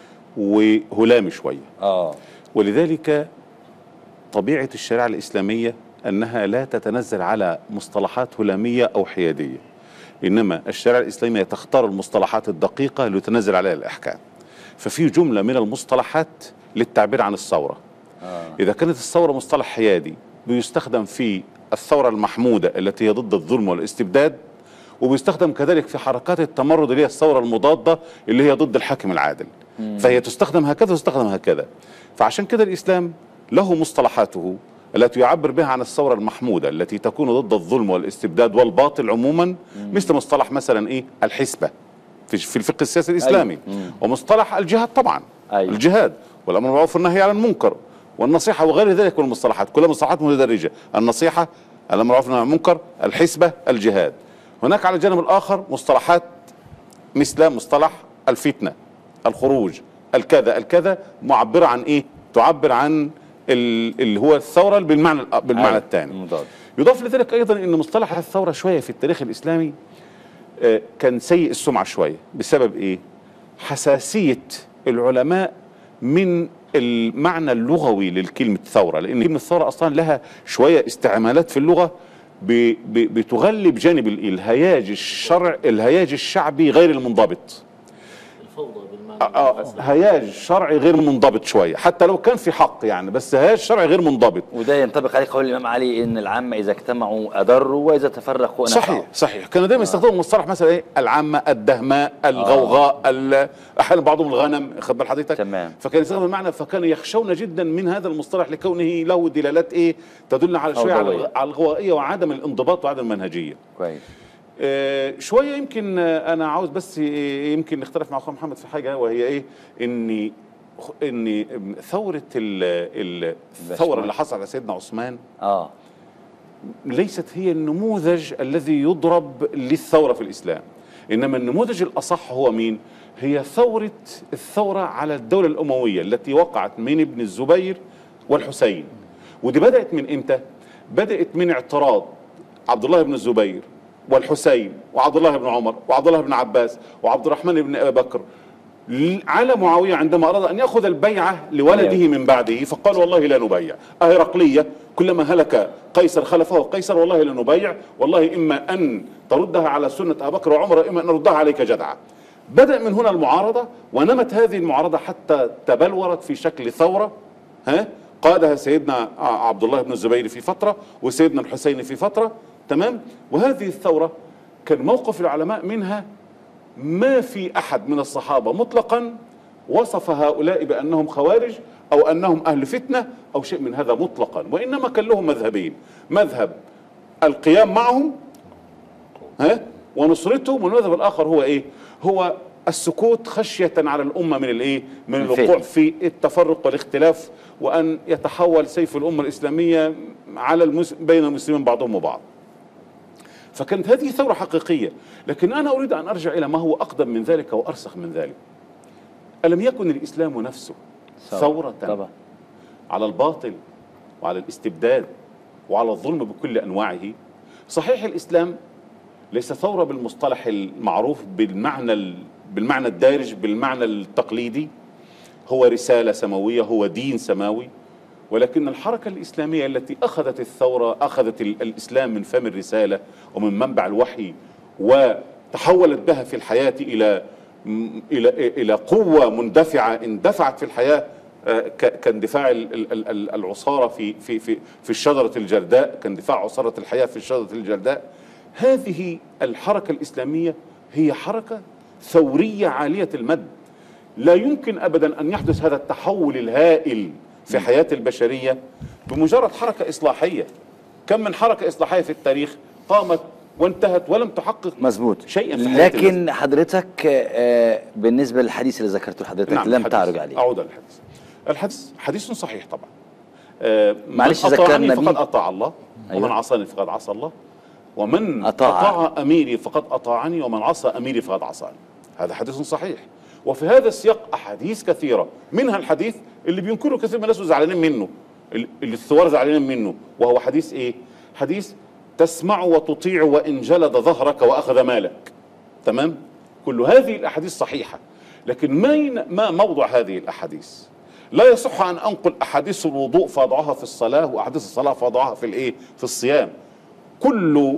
وهلامي شويه اه ولذلك طبيعه الشريعه الاسلاميه انها لا تتنزل على مصطلحات هلاميه او حياديه انما الشريعه الاسلاميه تختار المصطلحات الدقيقه لتنزل عليها الاحكام ففي جمله من المصطلحات للتعبير عن الثوره اه إذا كانت الثورة مصطلح حيادي بيستخدم في الثورة المحمودة التي هي ضد الظلم والاستبداد وبيستخدم كذلك في حركات التمرد اللي هي الثورة المضادة اللي هي ضد الحاكم العادل فهي تستخدم هكذا وتستخدم هكذا فعشان كده الإسلام له مصطلحاته التي يعبر بها عن الثورة المحمودة التي تكون ضد الظلم والاستبداد والباطل عموما مثل مصطلح مثلا إيه الحسبة في في الفقه السياسي الإسلامي ومصطلح الجهاد طبعا أيوة. الجهاد والامر بالمعروف والنهي عن المنكر والنصيحه وغير ذلك من المصطلحات كلها مصطلحات متدرجه النصيحه الامر بالمعروف والنهي عن المنكر الحسبه الجهاد هناك على الجانب الاخر مصطلحات مثل مصطلح الفتنه الخروج الكذا الكذا معبره عن ايه تعبر عن ال- اللي هو الثوره بالمعنى بالمعنى أيوة. الثاني مضاد. يضاف لذلك ايضا ان مصطلح الثوره شويه في التاريخ الاسلامي آه، كان سيء السمعة شوية بسبب إيه؟ حساسية العلماء من المعنى اللغوي للكلمة ثورة لأن كلمة ثورة أصلا لها شوية استعمالات في اللغة ب- ب- بتغلب جانب ال- الهياج الشرع الهياج الشعبي غير المنضبط الفوضى بالمعنى آه، هياج شرعي غير منضبط شوية حتى لو كان في حق يعني بس هياج شرعي غير منضبط وده ينطبق عليه قول الامام علي ان العامه اذا اجتمعوا اضروا واذا تفرقوا نفعوا صحيح صحيح كانوا دايما يستخدموا مصطلح مثلا ايه العامه الدهماء الغوغاء ال- احيانا بعضهم الغنم خد بال حضرتك تمام. فكان يستخدم المعنى فكانوا يخشون جدا من هذا المصطلح لكونه له دلالات ايه تدل على شويه على فوضوية. على الغوائيه وعدم الانضباط وعدم المنهجيه كويس آه، شويه يمكن آه، انا عاوز بس آه، يمكن نختلف مع اخويا محمد في حاجه وهي ايه اني ان ثوره ال- ال- الثوره اللي حصل على سيدنا عثمان اه ليست هي النموذج الذي يضرب للثورة في الإسلام إنما النموذج الأصح هو مين؟ هي ثورة الثورة على الدولة الأموية التي وقعت من ابن الزبير والحسين ودي بدأت من إمتى؟ بدأت من اعتراض عبد الله بن الزبير والحسين وعبد الله بن عمر وعبد الله بن عباس وعبد الرحمن بن أبي بكر على معاوية عندما أراد أن يأخذ البيعة لولده من بعده فقال والله لا نبيع هرقلية كلما هلك قيصر خلفه قيصر والله لا نبيع والله إما أن تردها على سنة أبي بكر وعمر إما أن نردها عليك جدعة بدأ من هنا المعارضة ونمت هذه المعارضة حتى تبلورت في شكل ثورة ها قادها سيدنا عبد الله بن الزبير في فترة وسيدنا الحسين في فترة تمام وهذه الثورة كان موقف العلماء منها ما في احد من الصحابه مطلقا وصف هؤلاء بانهم خوارج او انهم اهل فتنه او شيء من هذا مطلقا وانما كان لهم مذهبين مذهب القيام معهم ها ونصرتهم والمذهب الاخر هو ايه هو السكوت خشيه على الامه من الايه من الفتنة. الوقوع في التفرق والاختلاف وان يتحول سيف الامه الاسلاميه على المس... بين المسلمين بعضهم وبعض فكانت هذه ثورة حقيقية لكن أنا أريد أن أرجع إلى ما هو أقدم من ذلك وأرسخ من ذلك ألم يكن الإسلام نفسه ثورة طبعا على الباطل وعلى الاستبداد وعلى الظلم بكل أنواعه صحيح الإسلام ليس ثورة بالمصطلح المعروف بالمعنى ال- بالمعنى الدارج بالمعنى التقليدي هو رسالة سماوية هو دين سماوي ولكن الحركة الإسلامية التي أخذت الثورة أخذت ال- الإسلام من فم الرسالة ومن منبع الوحي وتحولت بها في الحياة إلى م- إلى إلى قوة مندفعة اندفعت في الحياة آه، ك- كاندفاع ال- ال- ال- ال- العصارة في في في في الشجرة الجرداء كاندفاع عصارة الحياة في الشجرة الجرداء هذه الحركة الإسلامية هي حركة ثورية عالية المد لا يمكن ابدا ان يحدث هذا التحول الهائل في حياه البشريه بمجرد حركه اصلاحيه كم من حركه اصلاحيه في التاريخ قامت وانتهت ولم تحقق مظبوط شيئا في حياة الناس. لكن حضرتك آه، بالنسبه للحديث اللي ذكرته لحضرتك لم الحديث. تعرج عليه اعود على الحديث الحديث حديث صحيح طبعا آه، من معلش اطاعني ذكرنا فقد بيه. اطاع الله أيوة. ومن عصاني فقد عصى الله ومن أطاع. أطاع, أميري فقد أطاعني ومن عصى أميري فقد عصاني هذا حديث صحيح وفي هذا السياق أحاديث كثيرة منها الحديث اللي بينكره كثير من الناس وزعلانين منه اللي اللي الثوار زعلانين منه وهو حديث إيه حديث تسمع وتطيع وإن جلد ظهرك وأخذ مالك تمام كل هذه الأحاديث صحيحة لكن ما ما موضع هذه الأحاديث لا يصح أن أنقل أحاديث الوضوء فأضعها في الصلاة وأحاديث الصلاة فأضعها في الإيه في الصيام كل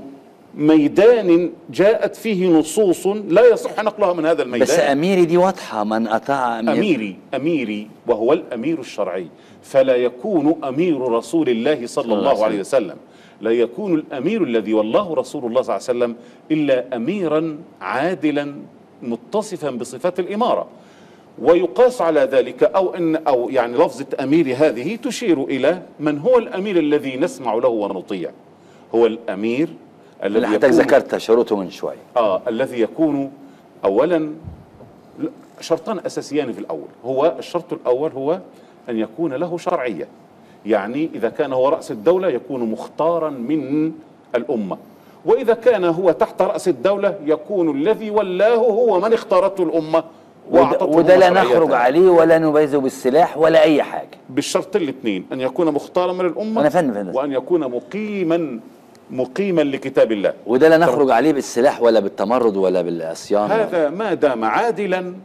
ميدان جاءت فيه نصوص لا يصح نقلها من هذا الميدان بس اميري دي واضحه من اطاع أمير أميري أميري وهو الأمير الشرعي فلا يكون أمير رسول الله صلى الله عليه وسلم لا يكون الأمير الذي والله رسول الله صلى الله عليه وسلم إلا أميرا عادلا متصفا بصفات الإمارة ويقاس على ذلك أو أن أو يعني لفظة أمير هذه تشير إلى من هو الأمير الذي نسمع له ونطيع هو الأمير اللي الذي حضرتك يكون ذكرت شروطه من شوي آه الذي يكون أولا ل- شرطان أساسيان في الأول هو الشرط الأول هو أن يكون له شرعية يعني إذا كان هو رأس الدولة يكون مختارا من الأمة وإذا كان هو تحت رأس الدولة يكون الذي ولاه هو من اختارته الأمة وده, وأعطته وده لا الأمة نخرج شرعيتها. عليه ولا نبيزه بالسلاح ولا اي حاجه بالشرط الاثنين أن يكون مختارا من الأمة أنا فاهم- فاهم. وأن يكون مقيما مقيما لكتاب الله وده لا نخرج عليه بالسلاح ولا بالتمرد ولا بالعصيان هذا ما دام عادلا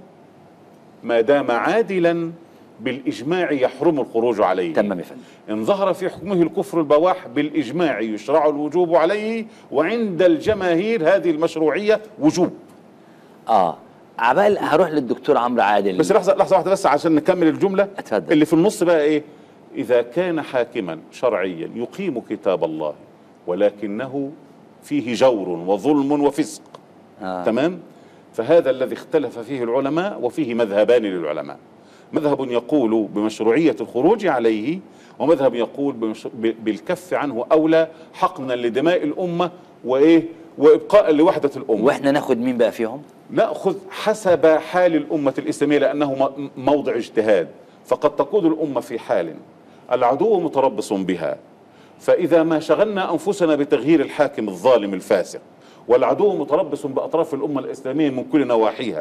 ما دام عادلا بالإجماع يحرم الخروج عليه تمام يا فندم إن ظهر في حكمه الكفر البواح بالإجماع يشرع الوجوب عليه وعند الجماهير هذه المشروعية وجوب اه عبال هروح للدكتور عمرو عادل بس لحظة لحظة واحدة بس عشان نكمل الجملة اتفضل. اللي في النص بقى إيه إذا كان حاكما شرعيا يقيم كتاب الله ولكنه فيه جور وظلم وفسق آه. تمام فهذا الذي اختلف فيه العلماء وفيه مذهبان للعلماء مذهب يقول بمشروعية الخروج عليه ومذهب يقول بمش... ب... بالكف عنه أولى حقنا لدماء الأمة وإيه وإبقاء لوحدة الأمة واحنا ناخد مين بقى فيهم نأخذ حسب حال الأمة الإسلامية لأنه م- موضع اجتهاد فقد تقود الأمة في حال العدو متربص بها فإذا ما شغلنا أنفسنا بتغيير الحاكم الظالم الفاسق والعدو متربص بأطراف الأمة الإسلامية من كل نواحيها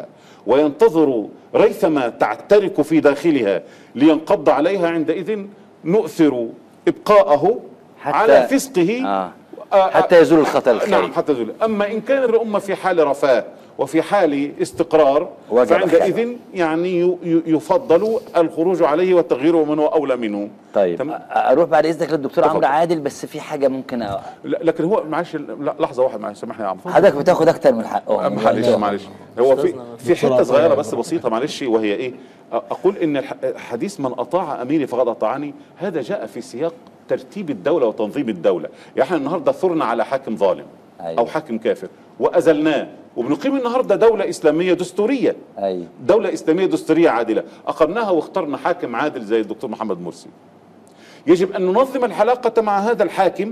وينتظر ريثما تعترك في داخلها لينقض عليها عندئذ نؤثر إبقاءه حتى- على فسقه آه. آه، حتى يزول الخطر الخارجي. نعم حتى يزول أما إن كانت الأمة في حال رفاه وفي حال استقرار وجب فعندئذ يعني ي- ي- يفضل الخروج عليه والتغيير من هو أولى منه طيب تمام؟ أ- اروح بعد اذنك للدكتور اتفضل. عمرو عادل بس في حاجه ممكن أ... لا- لكن هو معلش لا، لحظة واحدة معلش سامحني يا عم حضرتك بتاخد اكتر من حقه معلش معلش هو في في دكتور حته صغيره عطية. بس بسيطه معلش وهي ايه؟ أ- اقول ان الح- حديث من اطاع اميري فقد اطاعني هذا جاء في سياق ترتيب الدوله وتنظيم الدوله، يعني احنا النهارده ثرنا على حاكم ظالم أيوة. او حاكم كافر وازلناه وبنقيم النهارده دوله اسلاميه دستوريه ايوه دولة إسلامية دستورية عادلة أقمناها واخترنا حاكم عادل زي الدكتور محمد مرسي يجب أن ننظم العلاقة مع هذا الحاكم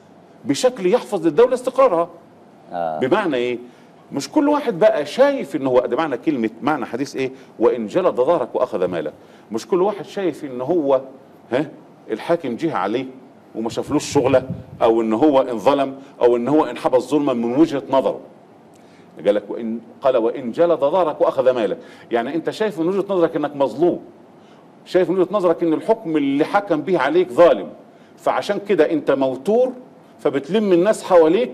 بشكل يحفظ للدولة استقرارها آه. بمعنى إيه مش كل واحد بقى شايف ان هو ده معنى كلمه معنى حديث ايه وان جلد ظهرك واخذ مالك مش كل واحد شايف ان هو ها الحاكم جه عليه وما شافلوش شغله او ان هو انظلم او ان هو انحبس ظلما من وجهه نظره قال لك وان قال وان جلد ظهرك واخذ مالك يعني انت شايف من وجهه نظرك انك مظلوم شايف من وجهه نظرك ان الحكم اللي حكم به عليك ظالم فعشان كده انت موتور فبتلم الناس حواليك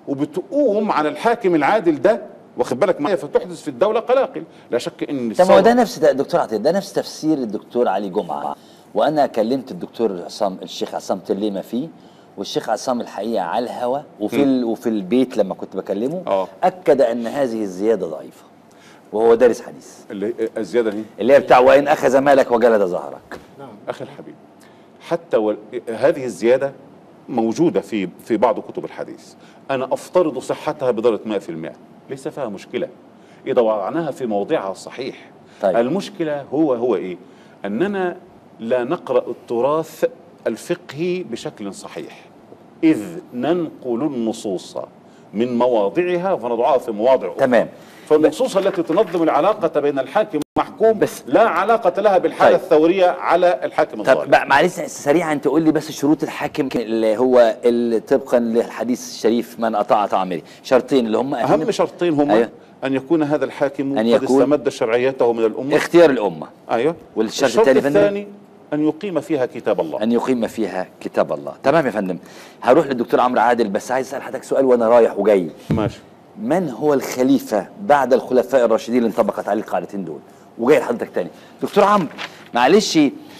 وبتقوم على الحاكم العادل ده واخد بالك معايا فتحدث في الدوله قلاقل لا شك ان طب ما هو ده الثورة- نفس ده دكتور عطيه ده نفس تفسير الدكتور علي جمعه وانا كلمت الدكتور عصام الشيخ عصام تليمه فيه والشيخ عصام الحقيقه على الهوا وفي ال... وفي البيت لما كنت بكلمه آه. اكد ان هذه الزياده ضعيفه وهو دارس حديث اللي الزياده دي اللي هي بتاع وان اخذ مالك وجلد ظهرك اخي الحبيب حتى و... هذه الزياده موجوده في في بعض كتب الحديث انا افترض صحتها بدرجه 100% ليس فيها مشكله اذا وضعناها في موضعها الصحيح طيب. المشكله هو هو ايه اننا لا نقرا التراث الفقهي بشكل صحيح اذ ننقل النصوص من مواضعها فنضعها في مواضع أخرى. تمام. فالنصوص التي تنظم العلاقه بين الحاكم والمحكوم بس- لا علاقه لها بالحاله طيب. الثوريه على الحاكم طب الظالم بقى معلش سريعا تقول لي بس شروط الحاكم اللي هو اللي طبقا للحديث الشريف من اطاع طاع شرطين اللي هم اهم شرطين هما أيوه. ان يكون هذا الحاكم أن قد يكون- استمد شرعيته من الامه اختيار الامه ايوه والشرط الشرط الثاني يا فندم؟ الثاني ان يقيم فيها كتاب الله ان يقيم فيها كتاب الله تمام يا فندم هروح للدكتور عمرو عادل بس عايز اسال حضرتك سؤال وانا رايح وجاي ماشي من هو الخليفه بعد الخلفاء الراشدين اللي انطبقت عليه القاعدتين دول وجاي لحضرتك تاني دكتور عمرو معلش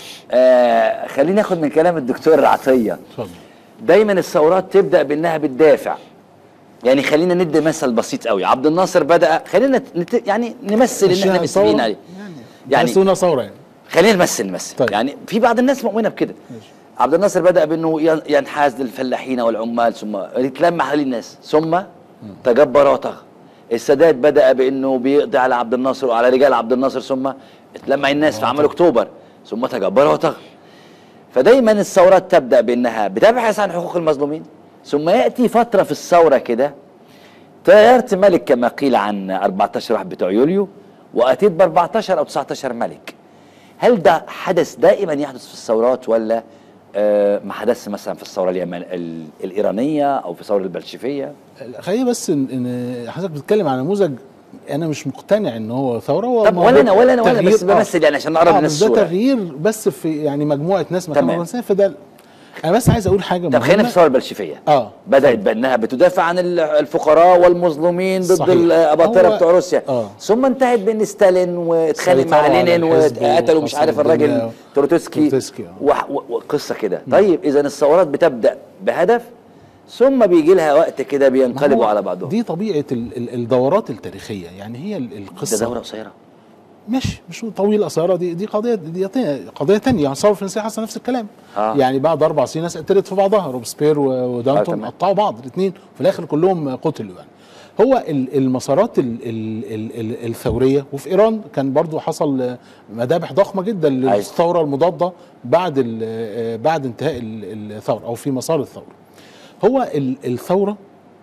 آه خليني ناخد من كلام الدكتور عطيه اتفضل دايما الثورات تبدا بانها بتدافع يعني خلينا ندي مثل بسيط قوي عبد الناصر بدا خلينا نت... يعني نمثل ان احنا مشيها مسلمين ثورة؟ عليه يعني يعني تحسونا ثوره يعني خلينا نمثل نمثل طيب. يعني في بعض الناس مؤمنه بكده عبد الناصر بدا بانه ين- ينحاز للفلاحين والعمال ثم يتلم حوالين الناس ثم تجبر وطغى السادات بدا بانه بيقضي على عبد الناصر وعلى رجال عبد الناصر ثم اتلمع الناس في عمل اكتوبر ثم تجبر وطغى فدايما الثورات تبدا بانها بتبحث عن حقوق المظلومين ثم ياتي فتره في الثوره كده طيرت ملك كما قيل عن 14 واحد بتوع يوليو واتيت ب 14 او 19 ملك هل ده حدث دائما يحدث في الثورات ولا آه ما حدث مثلا في الثوره اليمن ال- الايرانيه او في الثوره البلشفيه خليني بس ان ان حضرتك بتتكلم على نموذج انا مش مقتنع ان هو ثوره هو طب ولا انا ولا انا ولا تغيير- بس بمثل يعني عشان نقرب آه من بس ده الصوره تغيير بس في يعني مجموعه ناس مكان تمام. فرنسيه فده انا بس عايز اقول حاجه طب خلينا في مهمه الثوره البلشفيه اه بدات بانها بتدافع عن ال- الفقراء والمظلومين ضد صحيح. الاباطره هو- بتوع روسيا آه. ثم انتهت بان ستالين واتخانق سيطروا مع على لينين الحزب وقتلوا مش وخسروا عارف الدنيا الراجل تروتسكي تروتسكي، آه. وح- و- وقصه كده طيب اذا الثورات بتبدا بهدف ثم بيجي لها وقت كده ما بينقلبوا هو على بعضهم دي طبيعه ال- ال- الدورات التاريخيه يعني هي ال- ده القصه دوره قصيره ماشي مش طويله قصيره دي دي قضيه دي قضيه تانية يعني الثوره الفرنسيه حصل نفس الكلام آه. يعني بعد اربع سنين ناس قتلت في بعضها روبسبير و- آه، ودانتون تمام. قطعوا بعض الاثنين في الاخر كلهم قتلوا يعني هو ال- المسارات ال ال ال ال الثوريه وفي ايران كان برضو حصل مذابح ضخمه جدا للثوره المضاده بعد ال- بعد انتهاء ال- الثوره او في مسار الثوره هو ال- الثوره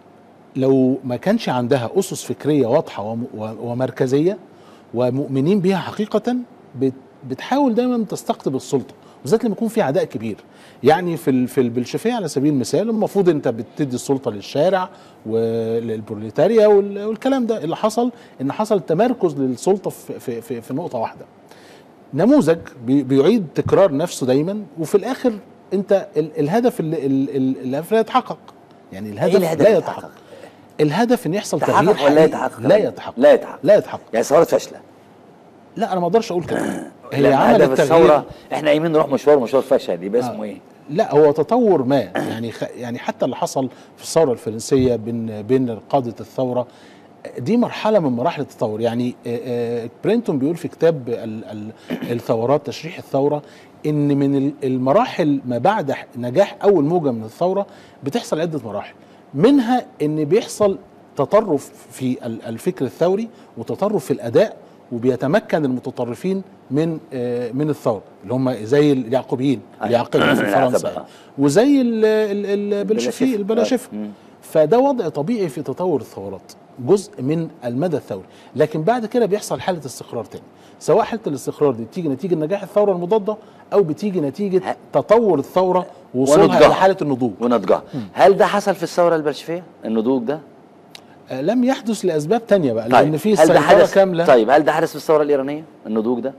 لو ما كانش عندها اسس فكريه واضحه وم- و- ومركزيه ومؤمنين بيها حقيقه بت- بتحاول دايما تستقطب السلطه بالذات لما يكون في عداء كبير يعني في ال- في البلشفيه على سبيل المثال المفروض انت بتدي السلطه للشارع وللبروليتاريا وال- والكلام ده اللي حصل ان حصل تمركز للسلطه في في في, في نقطه واحده نموذج بي- بيعيد تكرار نفسه دايما وفي الاخر انت ال الهدف اللي, اللي, اللي لا يتحقق يعني الهدف, الهدف لا اللي يتحقق يتحقق؟ الهدف ان يحصل تغيير تحقق ولا حقيقي. يتحقق لا يتحقق لا يتحقق لا يتحقق يعني ثورات فاشله لا انا ما اقدرش اقول كده هي لما عملت هدف تغيير الثوره احنا قايمين نروح مشوار مشوار فشل يبقى اسمه ايه؟ لا هو تطور ما يعني خ... يعني حتى اللي حصل في الثوره الفرنسيه بين بين قاده الثوره دي مرحله من مراحل التطور يعني آه، آه، برينتون بيقول في كتاب ال... ال... الثورات تشريح الثوره ان من ال- المراحل ما بعد ح- نجاح اول موجه من الثوره بتحصل عده مراحل منها ان بيحصل تطرف في ال- الفكر الثوري وتطرف في الاداء وبيتمكن المتطرفين من آه، من الثوره اللي هم زي اليعقوبيين اليعقوبيين في فرنسا العقبة، يعني. آه. وزي ال- ال- البلشفي البلاشفة. البلاشفه مم. فده وضع طبيعي في تطور الثورات جزء من المدى الثوري لكن بعد كده بيحصل حاله استقرار تاني سواء حاله الاستقرار دي بتيجي نتيجه نجاح الثوره المضاده او بتيجي نتيجه ه- تطور الثوره ووصولها ونضجها. الى حاله النضوج ونضجها هل ده حصل في الثوره البلشفيه النضوج ده آه، لم يحدث لاسباب تانية بقى لان في هل ده سيطره حدث كامله طيب هل ده حدث في الثوره الايرانيه النضوج ده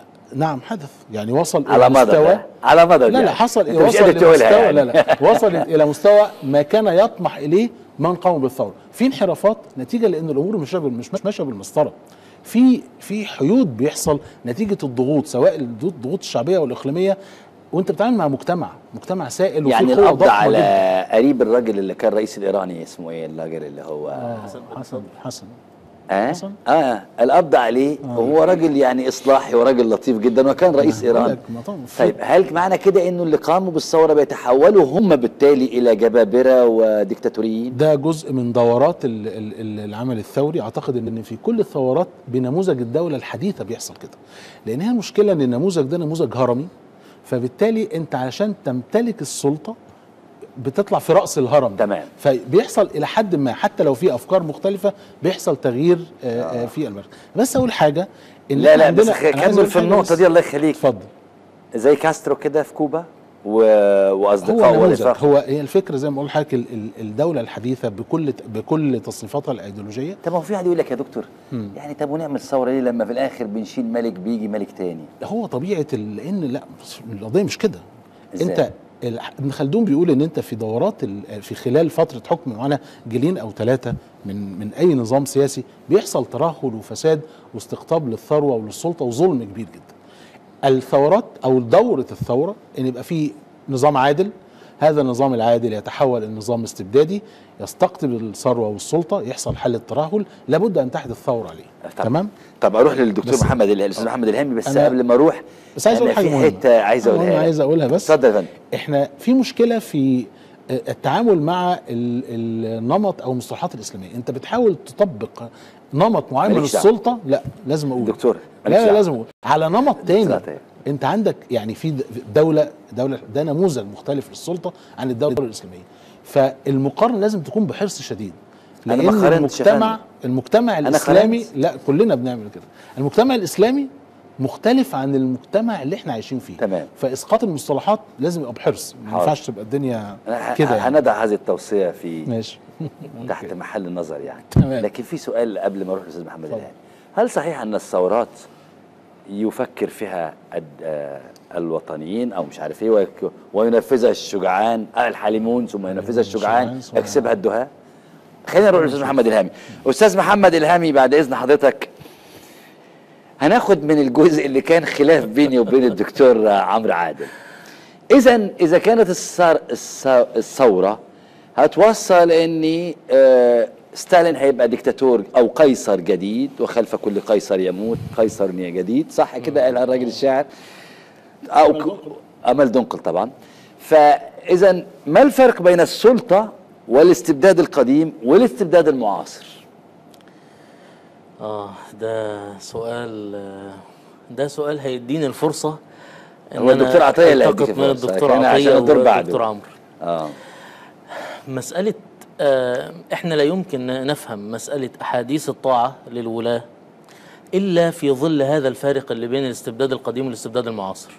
نعم حدث يعني وصل على الى مدى مستوى ده. على مدى لا يعني. لا حصل أنت مش وصل قادر الى تقولها مستوى يعني. لا لا وصلت الى مستوى ما كان يطمح اليه من قام بالثوره في انحرافات نتيجه لان الامور مش مش مش ماشيه بالمسطره في في حيود بيحصل نتيجه الضغوط سواء الضغوط الضغوط الشعبيه والاقليميه وانت بتتعامل مع مجتمع مجتمع سائل وفي يعني قوة القبض ضخمة على جداً. قريب الراجل اللي كان رئيس الايراني اسمه ايه الراجل اللي هو آه، حسن حسن اه حسن؟ اه القبض عليه وهو راجل يعني اصلاحي وراجل لطيف جدا وكان رئيس بقول ايران لك ما طبعاً في- طيب هل معنى كده انه اللي قاموا بالثوره بيتحولوا هم بالتالي الى جبابره وديكتاتوريين ده جزء من دورات ال- ال- ال- العمل الثوري اعتقد ان في كل الثورات بنموذج الدوله الحديثه بيحصل كده لان هي المشكله ان النموذج ده نموذج هرمي فبالتالي انت علشان تمتلك السلطه بتطلع في راس الهرم ده. تمام. فبيحصل الى حد ما حتى لو في افكار مختلفه بيحصل تغيير آه. آه في المركز بس اقول حاجه ان لا إحنا لا بس عندنا- أنا عايز كمل أقول في حاجة النقطه بس. دي الله يخليك اتفضل زي كاسترو كده في كوبا و... هو واصدقائه نموذج والإفاق. هو هي الفكره زي ما بقول لحضرتك ال- ال- الدوله الحديثه بكل بكل تصنيفاتها الايديولوجيه طب ما هو في واحد يقول لك يا دكتور يعني طب ونعمل ثوره ليه لما في الاخر بنشيل ملك بيجي ملك تاني هو طبيعه ال- لان لا بس القضيه مش كده إزاي؟ انت ال- ابن خلدون بيقول ان انت في دورات ال- في خلال فتره حكم معينه جيلين او ثلاثه من من اي نظام سياسي بيحصل ترهل وفساد واستقطاب للثروه وللسلطه وظلم كبير جدا. الثورات او دوره الثوره ان يبقى في نظام عادل هذا النظام العادل يتحول الى نظام استبدادي يستقطب الثروه والسلطه يحصل حاله ترهل لابد ان تحدث ثوره عليه طب- تمام طب اروح للدكتور بس- محمد الهامي الاستاذ محمد الهامي بس أنا- قبل ما اروح بس عايز اقول أنا حاجه في مهمه حته عايز مهمة اقولها عايز لك. اقولها بس اتفضل يا فندم احنا في مشكله في التعامل مع ال- النمط او المصطلحات الاسلاميه انت بتحاول تطبق نمط معين من مالكش دعوة. السلطه لا لازم اقول دكتور، لا مالكش لا دعوة. لازم اقول على نمط تاني لا تاني. انت عندك يعني في د- دوله دوله ده نموذج مختلف للسلطه عن الدوله الاسلاميه فالمقارنه لازم تكون بحرص شديد أنا لان ما قارنتش يا المجتمع فندم. المجتمع أنا الاسلامي قارنت. لا كلنا بنعمل كده المجتمع الاسلامي مختلف عن المجتمع اللي احنا عايشين فيه تمام. فاسقاط المصطلحات لازم يبقى بحرص ما حاضر. ينفعش تبقى الدنيا أنا ه- كده يعني هندع هذه التوصيه في ماشي تحت محل النظر يعني تمام. لكن في سؤال قبل ما اروح للاستاذ محمد اتفضل. الهامي هل صحيح ان الثورات يفكر فيها الد- آه، الوطنيين او مش عارف ايه ويك- وينفذها الشجعان آه، الحالمون ثم ينفذها الشجعان الشجعان ثم- يكسبها الدهاء خلينا نروح للاستاذ محمد الهامي استاذ محمد الهامي بعد اذن حضرتك هناخد من الجزء اللي كان خلاف بيني وبين الدكتور آه، عمرو عادل اذا اذا كانت الثار- الث- الثوره هتوصل ان آه، ستالين هيبقى ديكتاتور او قيصر جديد وخلف كل قيصر يموت قيصر جديد صح كده قال الراجل الشاعر او ك- امل دنقل طبعا فاذا ما الفرق بين السلطه والاستبداد القديم والاستبداد المعاصر اه ده سؤال آه، ده سؤال هيديني الفرصة إن هو أنا الدكتور عطية اللي ألتقط هيديك من الفرصة، الدكتور كان عشان عطية الدور بعده. والدكتور عمرو اه مسألة آه، احنا لا يمكن نفهم مسألة أحاديث الطاعة للولاة إلا في ظل هذا الفارق اللي بين الاستبداد القديم والاستبداد المعاصر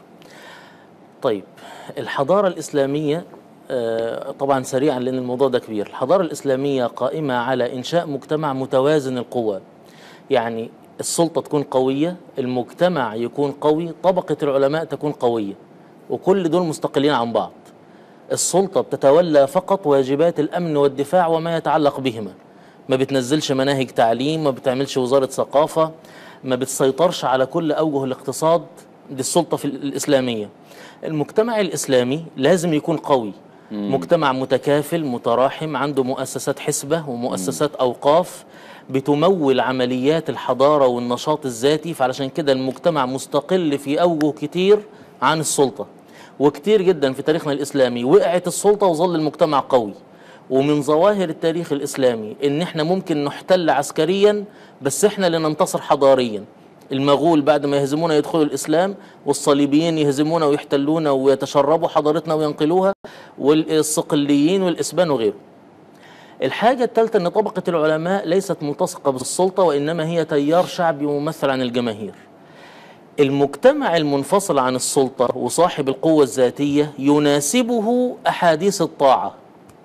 طيب الحضارة الإسلامية آه، طبعا سريعا لأن الموضوع ده كبير الحضارة الإسلامية قائمة على إنشاء مجتمع متوازن القوى يعني السلطة تكون قوية المجتمع يكون قوي طبقة العلماء تكون قوية وكل دول مستقلين عن بعض السلطة بتتولى فقط واجبات الأمن والدفاع وما يتعلق بهما ما بتنزلش مناهج تعليم ما بتعملش وزارة ثقافة ما بتسيطرش على كل أوجه الاقتصاد دي السلطة في الإسلامية المجتمع الإسلامي لازم يكون قوي مجتمع متكافل متراحم عنده مؤسسات حسبة ومؤسسات أوقاف بتمول عمليات الحضارة والنشاط الذاتي فعلشان كده المجتمع مستقل في أوجه كتير عن السلطة وكتير جدا في تاريخنا الإسلامي وقعت السلطة وظل المجتمع قوي ومن ظواهر التاريخ الإسلامي إن إحنا ممكن نحتل عسكريا بس إحنا اللي ننتصر حضاريا المغول بعد ما يهزمونا يدخلوا الإسلام والصليبيين يهزمونا ويحتلونا ويتشربوا حضارتنا وينقلوها والصقليين والإسبان وغيره الحاجة الثالثة أن طبقة العلماء ليست ملتصقة بالسلطة وإنما هي تيار شعبي ممثل عن الجماهير المجتمع المنفصل عن السلطة وصاحب القوة الذاتية يناسبه أحاديث الطاعة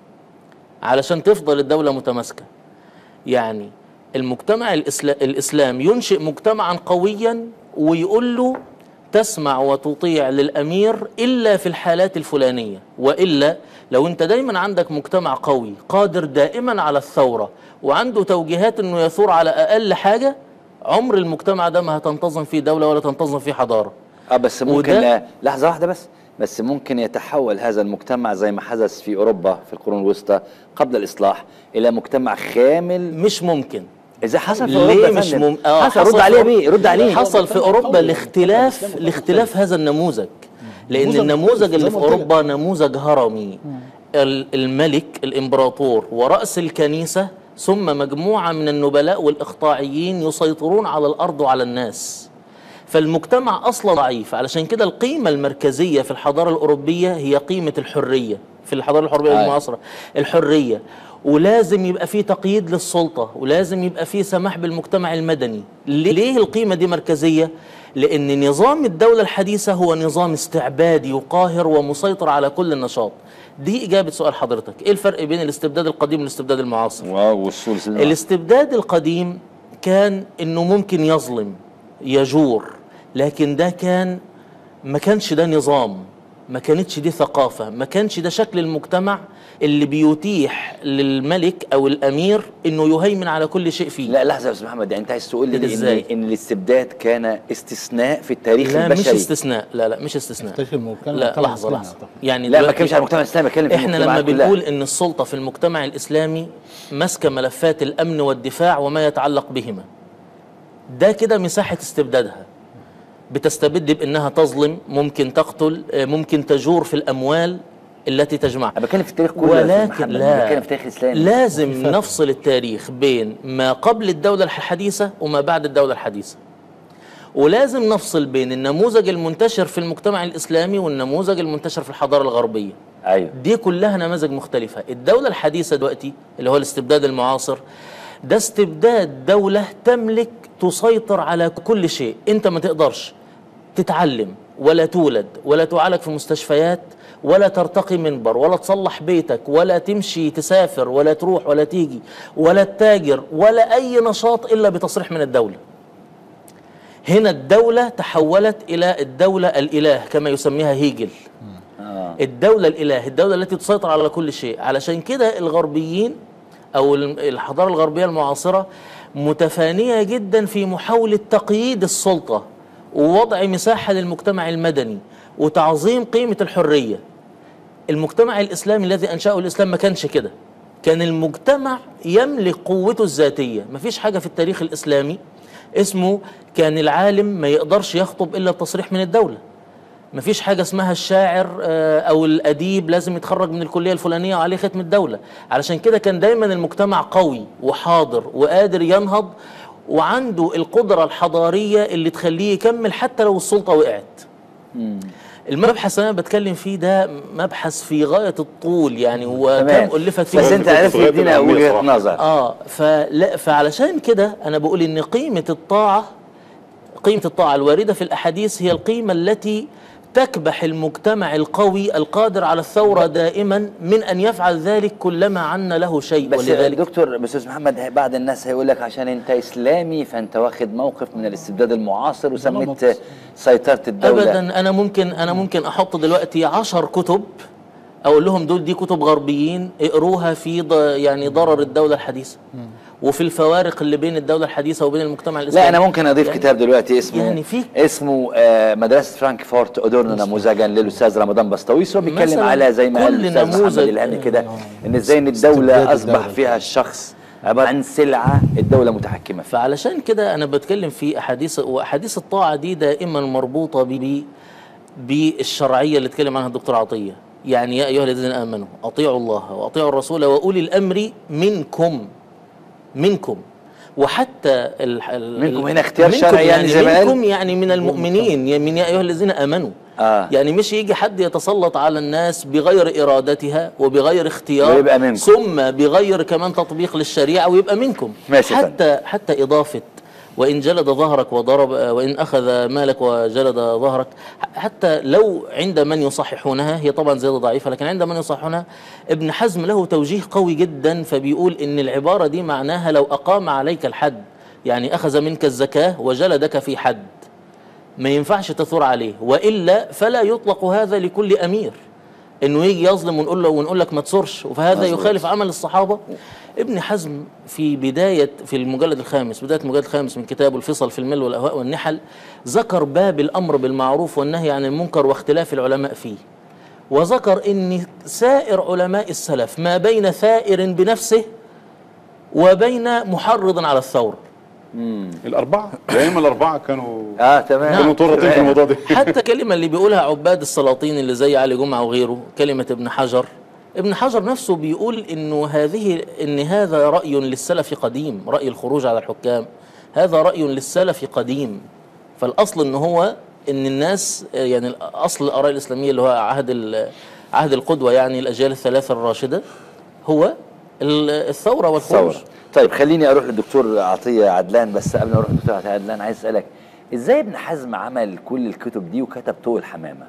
علشان تفضل الدولة متماسكة يعني المجتمع الإسلا... الإسلام ينشئ مجتمعا قويا ويقول له تسمع وتطيع للأمير إلا في الحالات الفلانية وإلا لو أنت دايما عندك مجتمع قوي قادر دائما على الثورة وعنده توجيهات أنه يثور على أقل حاجة عمر المجتمع ده ما هتنتظم فيه دولة ولا تنتظم فيه حضارة اه بس ممكن وده- لا لحظه واحده بس بس ممكن يتحول هذا المجتمع زي ما حدث في اوروبا في القرون الوسطى قبل الاصلاح الى مجتمع خامل مش ممكن اذا حصل في اوروبا ليه يا مش فندم؟ مم... آه حصل حصل رد في عليه أوروبا- بيه رد عليه حصل في اوروبا لاختلاف الإسلام لاختلاف هذا النموذج لان نموذج النموذج اللي زي في ما قلت لك. اوروبا نموذج هرمي ال- الملك الامبراطور وراس الكنيسه ثم مجموعه من النبلاء والاقطاعيين يسيطرون على الارض وعلى الناس فالمجتمع اصلا ضعيف علشان كده القيمه المركزيه في الحضاره الاوروبيه هي قيمه الحريه في الحضاره الحريه أيوة. المعاصره الحريه ولازم يبقى في تقييد للسلطه ولازم يبقى في سماح بالمجتمع المدني ليه ليه القيمه دي مركزيه لان نظام الدوله الحديثه هو نظام استعبادي وقاهر ومسيطر على كل النشاط دي اجابه سؤال حضرتك ايه الفرق بين الاستبداد القديم والاستبداد المعاصر واو والسول الاستبداد القديم كان انه ممكن يظلم يجور لكن ده كان ما كانش ده نظام ما كانتش دي ثقافة ما كانش ده شكل المجتمع اللي بيتيح للملك او الامير انه يهيمن على كل شيء فيه لا لحظه يا استاذ محمد يعني انت عايز تقول كده لي ان إزاي؟ ان الاستبداد كان استثناء في التاريخ لا مش البشري استثناء لا لا مش استثناء تاريخ المجتمع لا المجتمع لحظة الإسلامي لحظة أعتقد. يعني لا ما دلوقتي- بتكلمش على المجتمع الاسلامي بتكلم في احنا لما المجتمعات كلها. بنقول ان السلطه في المجتمع الاسلامي ماسكه ملفات الامن والدفاع وما يتعلق بهما ده كده مساحه استبدادها بتستبد بانها تظلم ممكن تقتل آه، ممكن تجور في الاموال التي تجمعها انا بتكلم في التاريخ كله يا أستاذ ولكن محمد، لا بتكلم في التاريخ الاسلامي لازم نفصل التاريخ بين ما قبل الدولة الحديثة وما بعد الدولة الحديثة ولازم نفصل بين النموذج المنتشر في المجتمع الإسلامي والنموذج المنتشر في الحضارة الغربية ايوه دي كلها نماذج مختلفة الدولة الحديثة دلوقتي اللي هو الاستبداد المعاصر ده استبداد دولة تملك تسيطر على كل شيء انت ما تقدرش تتعلم ولا تولد ولا تعالج في مستشفيات ولا ترتقي منبر ولا تصلح بيتك ولا تمشي تسافر ولا تروح ولا تيجي ولا تتاجر ولا أي نشاط إلا بتصريح من الدولة هنا الدولة تحولت إلى الدولة الإله كما يسميها هيجل اه الدولة الإله الدولة التي تسيطر على كل شيء علشان كده الغربيين أو الحضارة الغربية المعاصرة متفانية جدا في محاولة تقييد السلطة ووضع مساحة للمجتمع المدني وتعظيم قيمة الحرية المجتمع الإسلامي الذي أنشأه الإسلام ما كانش كده كان المجتمع يملك قوته الذاتية مفيش حاجة في التاريخ الإسلامي اسمه كان العالم ما يقدرش يخطب إلا بتصريح من الدولة مفيش حاجة اسمها الشاعر آه، أو الأديب لازم يتخرج من الكلية الفلانية وعليه ختم الدولة علشان كده كان دايما المجتمع قوي وحاضر وقادر ينهض وعنده القدرة الحضارية اللي تخليه يكمل حتى لو السلطة وقعت المبحث اللي انا بتكلم فيه ده مبحث في غايه الطول يعني هو تمام كم الفت فيه بس انت كنت عرفت في غاية تدينا الأهمية وجهه صراحة. نظر اه فلا فعلشان كده انا بقول ان قيمه الطاعه قيمه الطاعه الوارده في الاحاديث هي القيمه التي تكبح المجتمع القوي القادر على الثوره دائما من ان يفعل ذلك كلما عن له شيء بس ولذلك دكتور استاذ محمد بعض الناس هيقول لك عشان انت اسلامي فانت واخد موقف من الاستبداد المعاصر وسميت غلط. سيطره الدوله ابدا انا ممكن انا ممكن احط دلوقتي عشر كتب اقول لهم دول دي كتب غربيين اقروها في ض... يعني ضرر الدوله الحديثه وفي الفوارق اللي بين الدوله الحديثه وبين المجتمع الاسلامي لا انا ممكن اضيف يعني كتاب دلوقتي اسمه يعني في- اسمه آه مدرسه فرانكفورت ادورنا نموذجا للاستاذ رمضان بسطويس هو بيتكلم مثلاً على زي ما قال كل الاستاذ محمد نموذج- الهامي كده آه. ان ازاي ان استبداد الدوله اصبح الدولة. فيها الشخص عباره عن سلعه الدوله متحكمه فيها فعلشان كده انا بتكلم في احاديث واحاديث الطاعه دي دائما مربوطه ب بالشرعيه اللي اتكلم عنها الدكتور عطيه يعني يا ايها الذين امنوا اطيعوا الله واطيعوا الرسول واولي الامر منكم منكم وحتى ال ال- منكم هنا اختيار منكم شرعي يعني زي ما قال؟ منكم يعني من المؤمنين يعني من يا ايها الذين امنوا آه. يعني مش يجي حد يتسلط على الناس بغير ارادتها وبغير اختيار ويبقى منكم. ثم بغير كمان تطبيق للشريعه ويبقى منكم ماشي يا فندم. حتى حتى إضافة وإن جلد ظهرك وضرب وإن أخذ مالك وجلد ظهرك حتى لو عند من يصححونها هي طبعا زيادة ضعيفة لكن عند من يصححونها ابن حزم له توجيه قوي جدا فبيقول إن العبارة دي معناها لو أقام عليك الحد يعني أخذ منك الزكاة وجلدك في حد ما ينفعش تثور عليه والا فلا يطلق هذا لكل امير انه يجي يظلم ونقول له ونقول لك ما تصرش فهذا مظبوط. يخالف عمل الصحابه ابن حزم في بدايه في المجلد الخامس بدايه المجلد الخامس من كتابه الفصل في المل والاهواء والنحل ذكر باب الامر بالمعروف والنهي عن المنكر واختلاف العلماء فيه وذكر ان سائر علماء السلف ما بين ثائر بنفسه وبين محرض على الثوره الاربعه دائما الاربعه كانوا اه تمام كانوا متورطين في الموضوع ده حتى كلمة اللي بيقولها عباد السلاطين اللي زي علي جمعة وغيره كلمة ابن حجر ابن حجر نفسه بيقول انه هذه ان هذا رأي للسلف قديم رأي الخروج على الحكام هذا رأي للسلف قديم فالأصل ان هو ان الناس يعني اصل الآراء الإسلامية اللي هو عهد ال- عهد القدوة يعني الأجيال الثلاثة الراشدة هو ال- الثورة والخروج ثورة طيب خليني اروح للدكتور عطيه عدلان بس قبل ما اروح للدكتور عطيه عدلان عايز اسالك ازاي ابن حزم عمل كل الكتب دي وكتب طوق الحمامه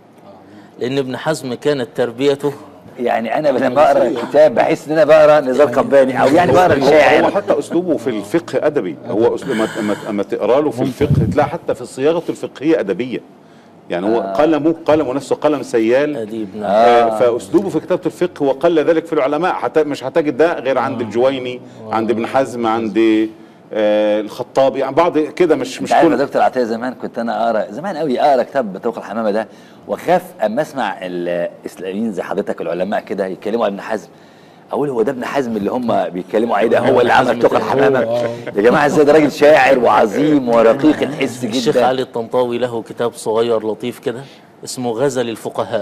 لأن ابن حزم كانت تربيته يعني انا لما بقرا الكتاب بحس ان انا بقرا نزار قباني او يعني بقرا هو- هو شاعر حتى اسلوبه في الفقه ادبي هو اسلوب اما أما- اما تقرا له في الفقه تلاقي حتى في صياغه الفقهيه ادبيه يعني هو قلمه قلمه نفسه قلم سيال أديب نعم آه. فاسلوبه في كتابه الفقه وقل ذلك في العلماء حتى مش هتجد ده غير عند الجويني عند ابن حزم عند آه الخطابي يعني بعض كده مش مش انت عارف يا كل دكتور عطيه زمان كنت انا اقرا زمان قوي اقرا كتاب طوق الحمامه ده واخاف اما اسمع الاسلاميين زي حضرتك العلماء كده يتكلموا عن ابن حزم اقول هو ده ابن حزم اللي هم بيتكلموا عليه ده هو اللي ابن عمل حزم طوق تاني. الحمامه هو- يا جماعه ازاي ده راجل شاعر وعظيم ورقيق الحس الشيخ جدا علي الطنطاوي له كتاب صغير لطيف كده اسمه غزل الفقهاء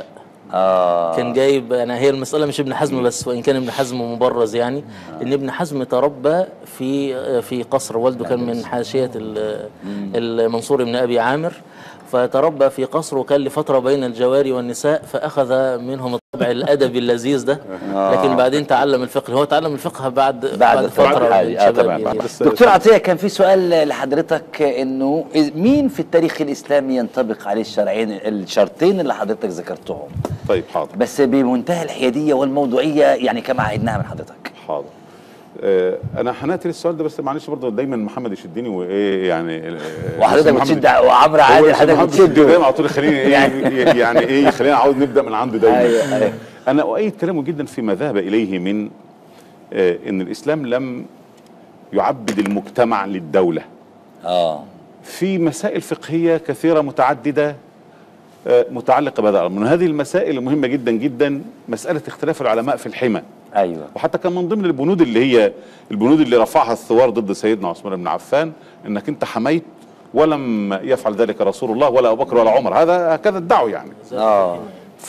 اه كان جايب انا هي المساله مش ابن حزم بس وان كان ابن حزم مبرز يعني ان ابن حزم تربى في في قصر والده كان من حاشيه ال- المنصور بن ابي عامر فتربى في قصر وكان لفتره بين الجواري والنساء فاخذ منهم الطبع الادبي اللذيذ ده لكن بعدين تعلم الفقه هو تعلم الفقه بعد بعد فتره بعد من الحالي. آه، شبابه طبعاً. يعني. بس- دكتور عطيه كان في سؤال لحضرتك انه إذ- مين في التاريخ الاسلامي ينطبق عليه الشرعين الشرطين اللي حضرتك ذكرتهم طيب حاضر بس بمنتهى الحياديه والموضوعيه يعني كما عهدناها من حضرتك حاضر آه، انا هناتي للسؤال ده بس معلش برضه دايما محمد يشدني وايه يعني آه، وحضرتك محمد- بتشد وعمرو هو عادل أستاذ حضرتك محمد يشدني بتشده دايما على طول يخليني ايه يعني ايه يخليني اعود نبدا من عنده دايما أيوة، أيوة. انا اؤيد كلامه جدا فيما ذهب اليه من آه، ان الاسلام لم يعبد المجتمع للدوله اه في مسائل فقهيه كثيره متعدده آه، متعلقه بهذا الامر من هذه المسائل المهمه جدا جدا مساله اختلاف العلماء في الحمى ايوه وحتى كان من ضمن البنود اللي هي البنود اللي رفعها الثوار ضد سيدنا عثمان بن عفان انك انت حميت ولم يفعل ذلك رسول الله ولا ابو بكر ولا عمر هذا هكذا ادعوا يعني اه ف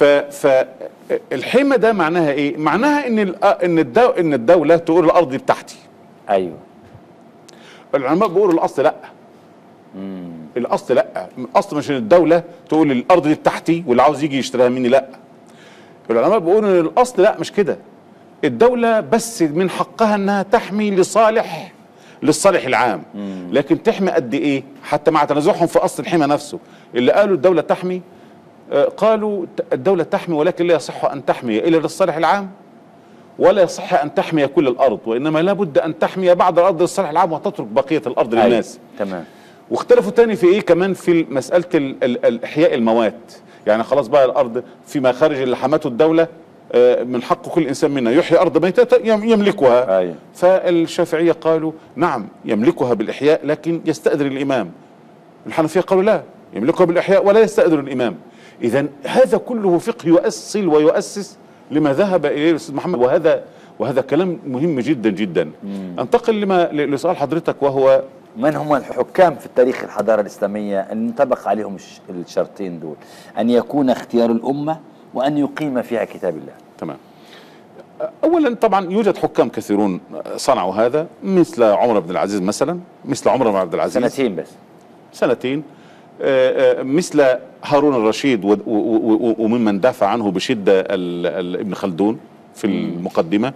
فالحمى ده معناها ايه معناها ان ال- ان الدو ان الدوله تقول الارض دي بتاعتي ايوه العلماء بيقولوا الاصل لا الاصل لا الاصل مش ان الدوله تقول الارض دي بتاعتي واللي عاوز يجي يشتريها مني لا العلماء بيقولوا ان الاصل لا مش كده الدوله بس من حقها انها تحمي لصالح للصالح العام لكن تحمي قد ايه حتى مع تنازعهم في اصل الحمى نفسه اللي قالوا الدوله تحمي آه، قالوا ت- الدوله تحمي ولكن لا يصح ان تحمي الا للصالح العام ولا يصح ان تحمي كل الارض وانما لابد ان تحمي بعض الارض للصالح العام وتترك بقيه الارض أيوة. للناس تمام واختلفوا تاني في ايه كمان في مسألة ال- ال- الإحياء الموات يعني خلاص بقى الأرض فيما خارج اللي حمته الدولة آه، من حق كل إنسان منا يحيي أرض ميتة يم- يملكها أيوة. فالشافعية قالوا نعم يملكها بالإحياء لكن يستأذن الإمام الحنفية قالوا لا يملكها بالإحياء ولا يستأذن الإمام إذا هذا كله فقه يؤصل ويؤسس لما ذهب إليه الأستاذ محمد وهذا وهذا كلام مهم جدا جدا انتقل لما لسؤال حضرتك وهو من هم الحكام في التاريخ الحضارة الإسلامية أن ينطبق عليهم الش- الشرطين دول أن يكون اختيار الأمة وأن يقيم فيها كتاب الله تمام اولا طبعا يوجد حكام كثيرون صنعوا هذا مثل عمر بن العزيز مثلا مثل عمر بن عبد العزيز سنتين بس سنتين آه، آه، مثل هارون الرشيد و- و- و- و- وممن دافع عنه بشده ال- ال- ابن خلدون في المقدمه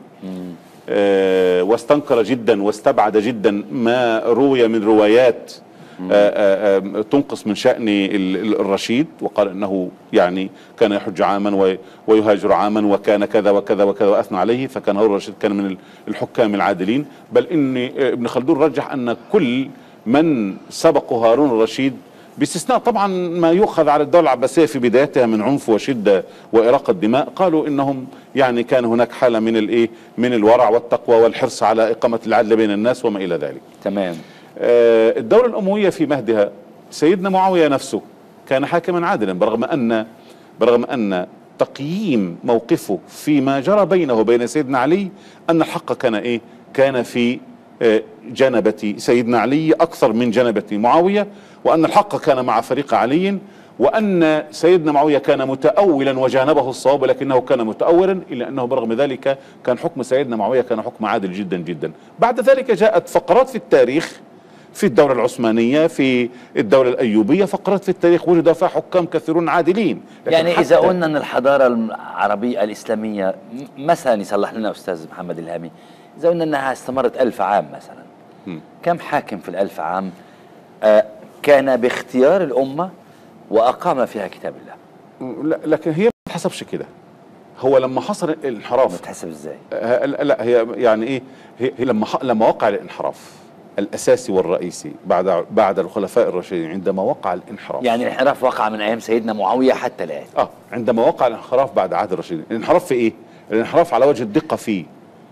آه، واستنكر جدا واستبعد جدا ما روي من روايات آه، آه، آه، تنقص من شأن ال- ال- الرشيد وقال انه يعني كان يحج عاما وي- ويهاجر عاما وكان كذا وكذا وكذا واثنى عليه فكان هارون الرشيد كان من ال- الحكام العادلين بل ان آه، ابن خلدون رجح ان كل من سبقوا هارون الرشيد باستثناء طبعا ما يؤخذ على الدولة العباسية في بدايتها من عنف وشدة وإراقة دماء قالوا إنهم يعني كان هناك حالة من الإيه من الورع والتقوى والحرص على إقامة العدل بين الناس وما إلى ذلك تمام آه، الدولة الأموية في مهدها سيدنا معاوية نفسه كان حاكما عادلا برغم أن برغم أن تقييم موقفه فيما جرى بينه وبين سيدنا علي أن الحق كان إيه كان في آه، جنبة سيدنا علي أكثر من جنبة معاوية وأن الحق كان مع فريق علي وأن سيدنا معاوية كان متأولا وجانبه الصواب لكنه كان متأولا إلا أنه برغم ذلك كان حكم سيدنا معاوية كان حكم عادل جدا جدا بعد ذلك جاءت فقرات في التاريخ في الدولة العثمانية في الدولة الأيوبية فقرات في التاريخ وجد فيها حكام كثيرون عادلين لكن يعني إذا حتى- قلنا أن الحضارة العربية الإسلامية م- مثلا يصلح لنا أستاذ محمد الهامي إذا قلنا أنها استمرت ألف عام مثلا كم حاكم في الألف عام آه كان باختيار الأمة وأقام فيها كتاب الله لا لكن هي ما تحسبش كده هو لما حصل الانحراف متحسب إزاي آه، لا لا، هي يعني ايه هي هي لما ح- لما وقع الانحراف الاساسي والرئيسي بعد بعد الخلفاء الراشدين عندما وقع الانحراف يعني الانحراف وقع من أيام سيدنا معاوية حتى الآن اه عندما وقع الانحراف بعد عهد الراشدين الانحراف في ايه الانحراف على وجه الدقه في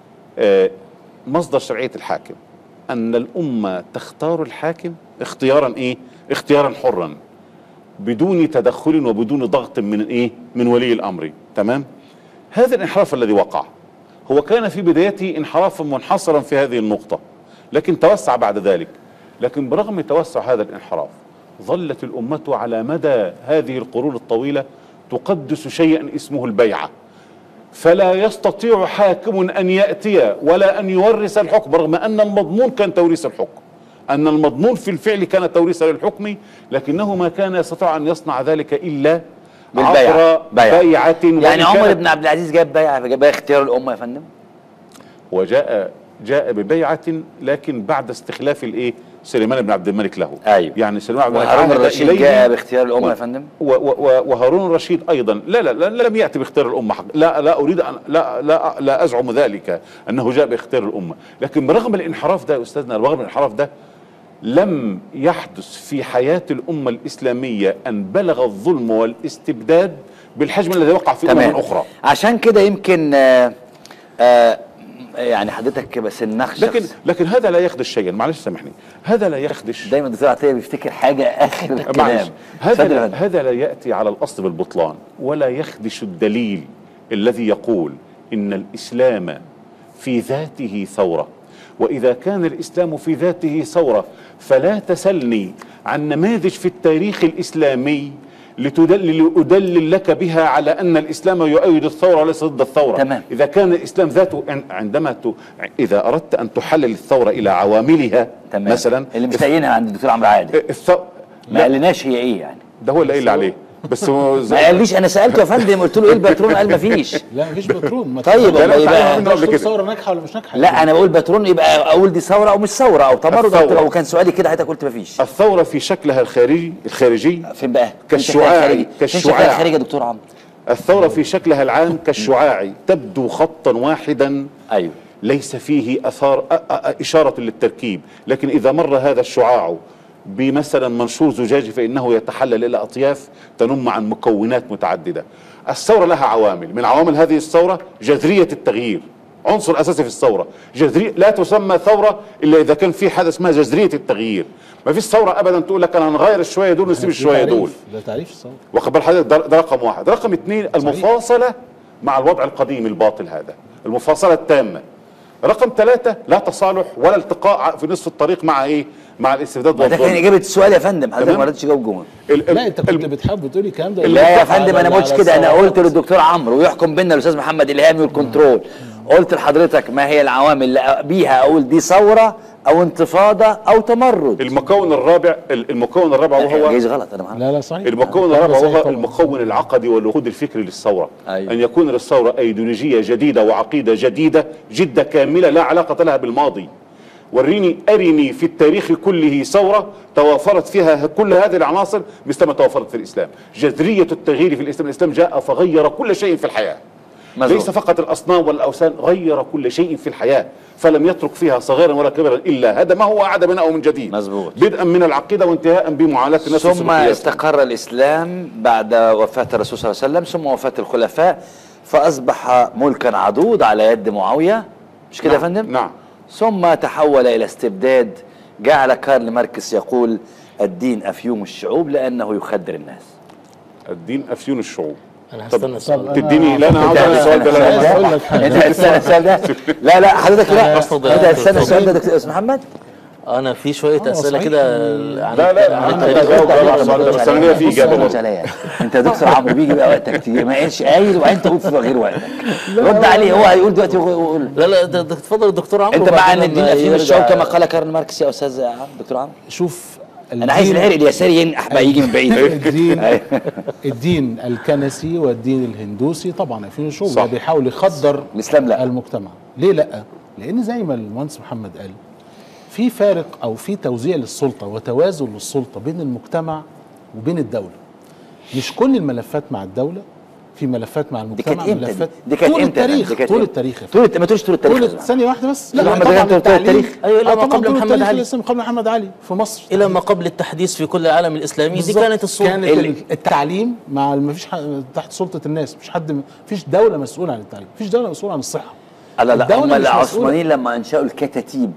آه مصدر شرعيه الحاكم ان الامه تختار الحاكم اختيارا ايه اختيارا حرا بدون تدخل وبدون ضغط من ايه من ولي الامر تمام هذا الانحراف الذي وقع هو كان في بدايته انحرافا منحصرا في هذه النقطه لكن توسع بعد ذلك لكن برغم توسع هذا الانحراف ظلت الامه على مدى هذه القرون الطويله تقدس شيئا اسمه البيعه فلا يستطيع حاكم ان ياتي ولا ان يورث الحكم رغم ان المضمون كان توريث الحكم ان المضمون في الفعل كان توريثا للحكم لكنه ما كان يستطيع ان يصنع ذلك الا بالبيعة. عبر بيعة. بيعة يعني وإن عمر كانت- بن عبد العزيز جاب بيعة جاب اختيار الأمة يا فندم وجاء جاء ببيعة لكن بعد استخلاف الايه سليمان بن عبد الملك له أيوه. يعني سليمان بن عبد وهارون عهد الرشيد إليه جاء باختيار الامه و- يا فندم و- و- وهارون الرشيد ايضا لا لا, لا لم ياتي باختيار الامه حق لا لا اريد ان لا لا لا ازعم ذلك انه جاء باختيار الامه لكن برغم الانحراف ده يا استاذنا برغم الانحراف ده لم يحدث في حياه الامه الاسلاميه ان بلغ الظلم والاستبداد بالحجم الذي وقع في تمام امم اخرى عشان كده يمكن آه آه يعني حضرتك بس النخش لكن لكن هذا لا يخدش شيئا معلش سامحني هذا لا يخدش دايما الدكتور عطيه بيفتكر حاجه اخر معلش الكلام هذا اتفضل يا لا فندم. هذا لا ياتي على الاصل بالبطلان ولا يخدش الدليل الذي يقول ان الاسلام في ذاته ثوره واذا كان الاسلام في ذاته ثوره فلا تسلني عن نماذج في التاريخ الاسلامي لتدلل لأدلل لك بها على أن الإسلام يؤيد الثورة وليس ضد الثورة تمام. إذا كان الإسلام ذاته عن- عندما ت... إذا أردت أن تحلل الثورة إلى عواملها تمام مثلا اللي مش لاقيينها عند الدكتور عمرو عادل الث... ما لا قالناش هي ايه يعني ده هو اللي قايل عليه بس هو زي- ما قاليش انا سالته يا فندم قلت له ايه الباترون قال ما فيش لا مفيش بترول ما طيب، لا، لا، والله تعالى يبقى منه قبل تقول كده. ثوره ناجحه ولا مش ناجحه لا انا بقول باترون يبقى اقول دي ثوره او مش ثوره او تمرد الثورة. او وكان سؤالي كده حضرتك قلت ما فيش الثورة في شكلها الخارجي الخارجي فين بقى؟ كالشعاع- فين كالشعاع. شكلها الخارجي يا دكتور عمرو الثورة في شكلها العام كالشعاع تبدو خطا واحدا ايوه ليس فيه أثار أ- أ- أ- إشارة للتركيب لكن إذا مر هذا الشعاع بمثلا منشور زجاجي فإنه يتحلل إلى أطياف تنم عن مكونات متعددة الثورة لها عوامل من عوامل هذه الثورة جذرية التغيير عنصر أساسي في الثورة جذرية لا تسمى ثورة إلا إذا كان في حاجة اسمها جذرية التغيير ما فيش ثورة أبدا تقول لك أنا هنغير الشوية دول ونسيب الشوية دول ده تعريف الثوره واخد بال حضرتك ده, ده رقم واحد رقم اثنين المفاصلة مع الوضع القديم الباطل هذا المفاصلة التامة رقم ثلاثة لا تصالح ولا التقاء في نصف الطريق مع ايه مع الاستبداد ما ده كان والظلم اجابه السؤال يا فندم حضرتك تمام. ما رضيتش تجاوب جمله ال- ال- لا انت كنت الم- بتحب تقولي الكلام ده لا يا على- فندم انا ما قلتش على كده انا الثورات. قلت للدكتور عمرو ويحكم بينا الاستاذ محمد الهامي والكنترول قلت لحضرتك ما هي العوامل اللي بيها اقول دي ثوره او انتفاضه او تمرد المكون الرابع ال- المكون الرابع وهو جايز غلط انا معاك لا لا صحيح المكون الكلام الرابع ده صحيح وهو طبعاً. المكون العقدي والوقود الفكري للثورة أيوة. أن يكون للثورة أيديولوجية جديدة وعقيدة جديدة جدة كاملة لا علاقة لها بالماضي وريني أرني في التاريخ كله ثورة توافرت فيها كل هذه العناصر مثل ما توافرت في الإسلام جذرية التغيير في الإسلام الإسلام جاء فغير كل شيء في الحياة مظبوط. ليس فقط الأصنام والأوثان غير كل شيء في الحياة فلم يترك فيها صغيرا ولا كبيرا إلا هدمه وأعاد بناءه من جديد مظبوط. بدءا من العقيدة وانتهاء بمعاناة الناس ثم والسلوكيات. استقر الاسلام بعد وفاه الرسول صلى الله عليه وسلم ثم وفاه الخلفاء فاصبح ملكا عضوض على يد معاويه مش كده يا نعم، فندم؟ نعم. ثم تحول الى استبداد جعل كارل ماركس يقول الدين افيوم الشعوب لانه يخدر الناس الدين أفيون الشعوب انا طب- هستنى السؤال طب ده. تديني لا انا عاوز أنت- أعرف السؤال ده أنا لا عايز لا. اقول لك حاجه انت هتستنى السؤال ده لا لا حضرتك لا أقصد انت يا هتستنى دكتور السؤال ده دكتور استاذ محمد انا في شويه آه، اسئله صحيح. كده عن لا، لا، عن أنا التاريخ. بجاوب على السؤال ده، بس أنا ليا فيه بص، إجابة أنا مش برضه. عليا. انت يا دكتور عمرو بيجي بقى وقتك كتير ما قالش قايل وبعدين تقول في غير وقتك رد عليه هو هيقول دلوقتي وقول لا لا ده- ده اتفضل الدكتور عمرو انت مع وبعدين ان الدين لما افيون يرجع- الشعوب كما قال كارل ماركس يا استاذ عمرو دكتور عمرو شوف انا عايز العرق اليساري ينقح بقى يجي من بعيد الدين أيوة. الدين الكنسي والدين الهندوسي طبعا في شعوب صح. بيحاول يخدر الإسلام لا. المجتمع ليه لا لان زي ما المهندس محمد قال في فارق او في توزيع للسلطه وتوازن للسلطه بين المجتمع وبين الدوله مش كل الملفات مع الدوله في ملفات مع دي المجتمع كانت امتى دي؟ ملفات دي كانت طول امتى يا فندم؟ التاريخ دي كانت طول امتى؟ التاريخ يا طول الت- ما تقولش طول التاريخ طول ثانية واحدة بس لا، محمد طبعاً غير طول التعليم- التاريخ. أيوة، لا، آه، ما طبعاً قبل طول محمد التاريخ علي. الإسلامي قبل محمد علي في مصر الى ما قبل التحديث في كل العالم الاسلامي دي بالظبط. كانت الصوره كانت اللي- ال- التعليم مع ما فيش تحت سلطه الناس مفيش حد مفيش دوله مسؤوله عن التعليم مفيش دوله مسؤوله عن الصحه لا لا الدولة هم مش العثمانيين لما انشأوا الكتاتيب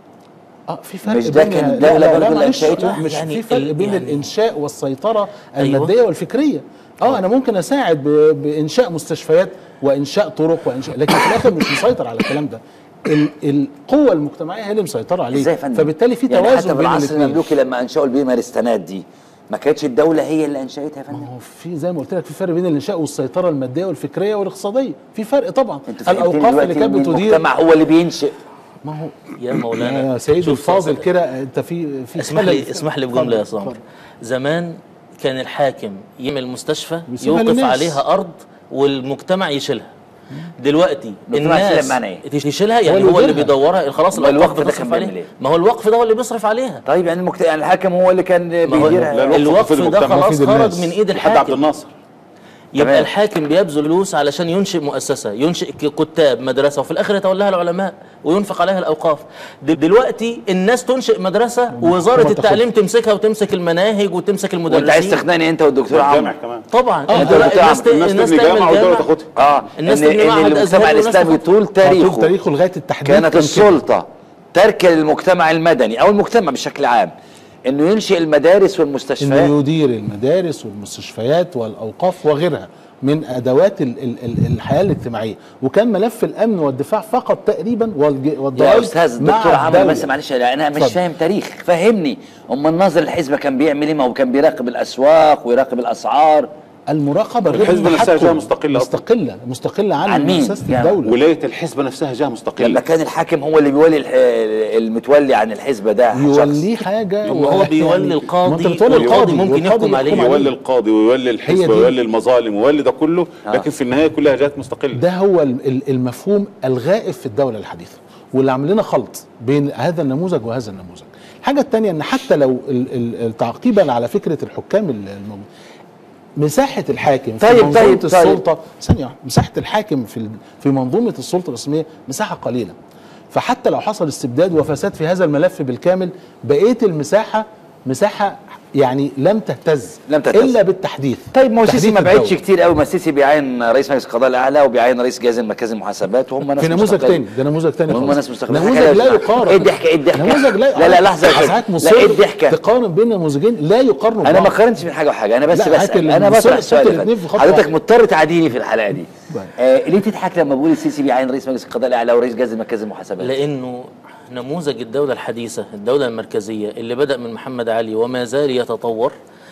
اه في فرق مش ده بين- كان لا- الدولة لا- برضه لا اللي معلش، أنشأته؟ لا، مش يعني في فرق ال- بين يعني- الانشاء والسيطره أيوة. الماديه والفكريه اه انا ممكن اساعد ب- بانشاء مستشفيات وانشاء طرق وانشاء لكن في الاخر مش مسيطر على الكلام ده ال- القوة المجتمعية هي اللي مسيطرة عليه ازاي يا فندم فبالتالي في يعني توازن حتى في بين العصر الاثنين المملوكي لما انشأوا البيمارستانات دي ما كانتش الدولة هي اللي انشأتها يا ما فندم هو في زي ما قلت لك في فرق بين الانشاء والسيطره الماديه والفكريه والاقتصاديه في فرق طبعا انتوا فهمتني الاوقاف دلوقتي اللي كانت إن بتدير المجتمع هو اللي بينشئ ما هو يا مولانا يا سيدي شوف، الفاضل كده انت في في اسمح خلل لي في- اسمح لي بجمله يا اتفضل، صامر اتفضل. زمان كان الحاكم يعمل مستشفى ويسيبها يوقف للناس. عليها ارض والمجتمع يشيلها دلوقتي دكتور هتشيلها الناس بمعنى إيه؟ تشيلها يعني اللي هو اللي يديرها. بيدورها خلاص ما الاوقاف الوقف ده بتصرف كان بيعمل عليها إيه؟ ما هو الوقف ده هو اللي بيصرف عليها طيب يعني, المكت... يعني الحاكم هو اللي كان ما هو بيديرها لا، الوقف الوقف في ده المجتمع، خلاص في خرج الناس. من ايد لحد عبد الحاكم الناصر يبقى تمام. الحاكم بيبذل فلوس علشان ينشئ مؤسسه ينشئ ك- كتاب مدرسه وفي الاخر يتولاها العلماء وينفق عليها الاوقاف د- دلوقتي الناس تنشئ مدرسه ووزاره وما التعليم تمسكها وتمسك المناهج وتمسك وانت عايز المدرسين تقنعني انت والدكتور عمرو والجامع كمان طبعا آه، انت ده لا- بتاع- الناس ت- الناس الناس تبني تعمل جامعه والدوله جامعه تاخدها اه الناس ان, تبني إن معهد المجتمع أزهر والناس الاسلامي تاخد- طول طول تاريخه تاريخه لغايه التحديث كانت كان كده. السلطه ترك للمجتمع المدني او المجتمع بشكل عام انه ينشئ المدارس انه والمستشفيات يدير المدارس والمستشفيات والاوقاف وغيرها من ادوات ال ال ال الحياه الاجتماعيه وكان ملف الامن والدفاع فقط تقريبا والج- يا والضرائب استاذ مع الدكتور عمرو الدولة. بس معلش لا، انا مش اتفضل. فاهم تاريخ فهمني امال ناظر الحزبه كان بيعمل ايه ما هو كان بيراقب الاسواق ويراقب الاسعار المراقبه غير الحزب نفسها التحكم. جهة مستقلة أصلاً. مستقله مستقله عن, عن مين؟ مؤسسه يعني الدوله ولايه الحزبه نفسها جهه لما مستقله كان الحاكم هو اللي بيولي الح- المتولي عن الحزبه ده شخص. يوليه حاجه لما هو و- بيولي القاضي ما انت بتولي والقاضي ممكن والقاضي يحكم عليه. يولي القاضي ويولي هي الحزب دي. ويولي المظالم ويولي ده كله لكن في النهايه كلها جهات مستقله ده هو ال- ال- المفهوم الغائب في الدولة الحديثة واللي عامل لنا خلط بين هذا النموذج وهذا النموذج الحاجة الثانية ان حتى لو ال- ال- ال- تعقيبا على فكرة الحكام ال- الموجود مساحة الحاكم في طيب، منظومة طيب، طيب. السلطة ثانية واحدة مساحة الحاكم في ال- في منظومة السلطة الرسمية مساحة قليلة فحتى لو حصل استبداد وفساد في هذا الملف بالكامل بقية المساحة مساحة يعني لم تهتز لم تهتز. الا بالتحديث طيب ما هو السيسي تحديث ما بعدش الدولة. كتير قوي ما السيسي بيعين رئيس مجلس القضاء الاعلى وبيعين رئيس جهاز مركز المحاسبات وهم ناس في نموذج مستقلة. تاني ده نموذج تاني هم خالص. ناس مستقلة نموذج حاجة لا اسمها- يقارن ايه الضحكه ايه الضحكه نموذج لا لا لا لحظه يا ساعات أستاذ. مصر لا ايه الضحكه تقارن بين نموذجين لا يقارنوا انا ببعض. ما قارنتش بين حاجه وحاجه انا بس لا، هات بسال ال- انا بص- بطرح حط السؤال الاتنين ده. في خط حضرتك واحد. مضطر تعاديني في الحلقه دي طيب. آه ليه تضحك لما بقول السيسي بيعين رئيس مجلس القضاء الاعلى ورئيس جهاز مركز المحاسبات لانه نموذج الدوله الحديثه الدوله المركزيه اللي بدا من محمد علي وما زال يتطور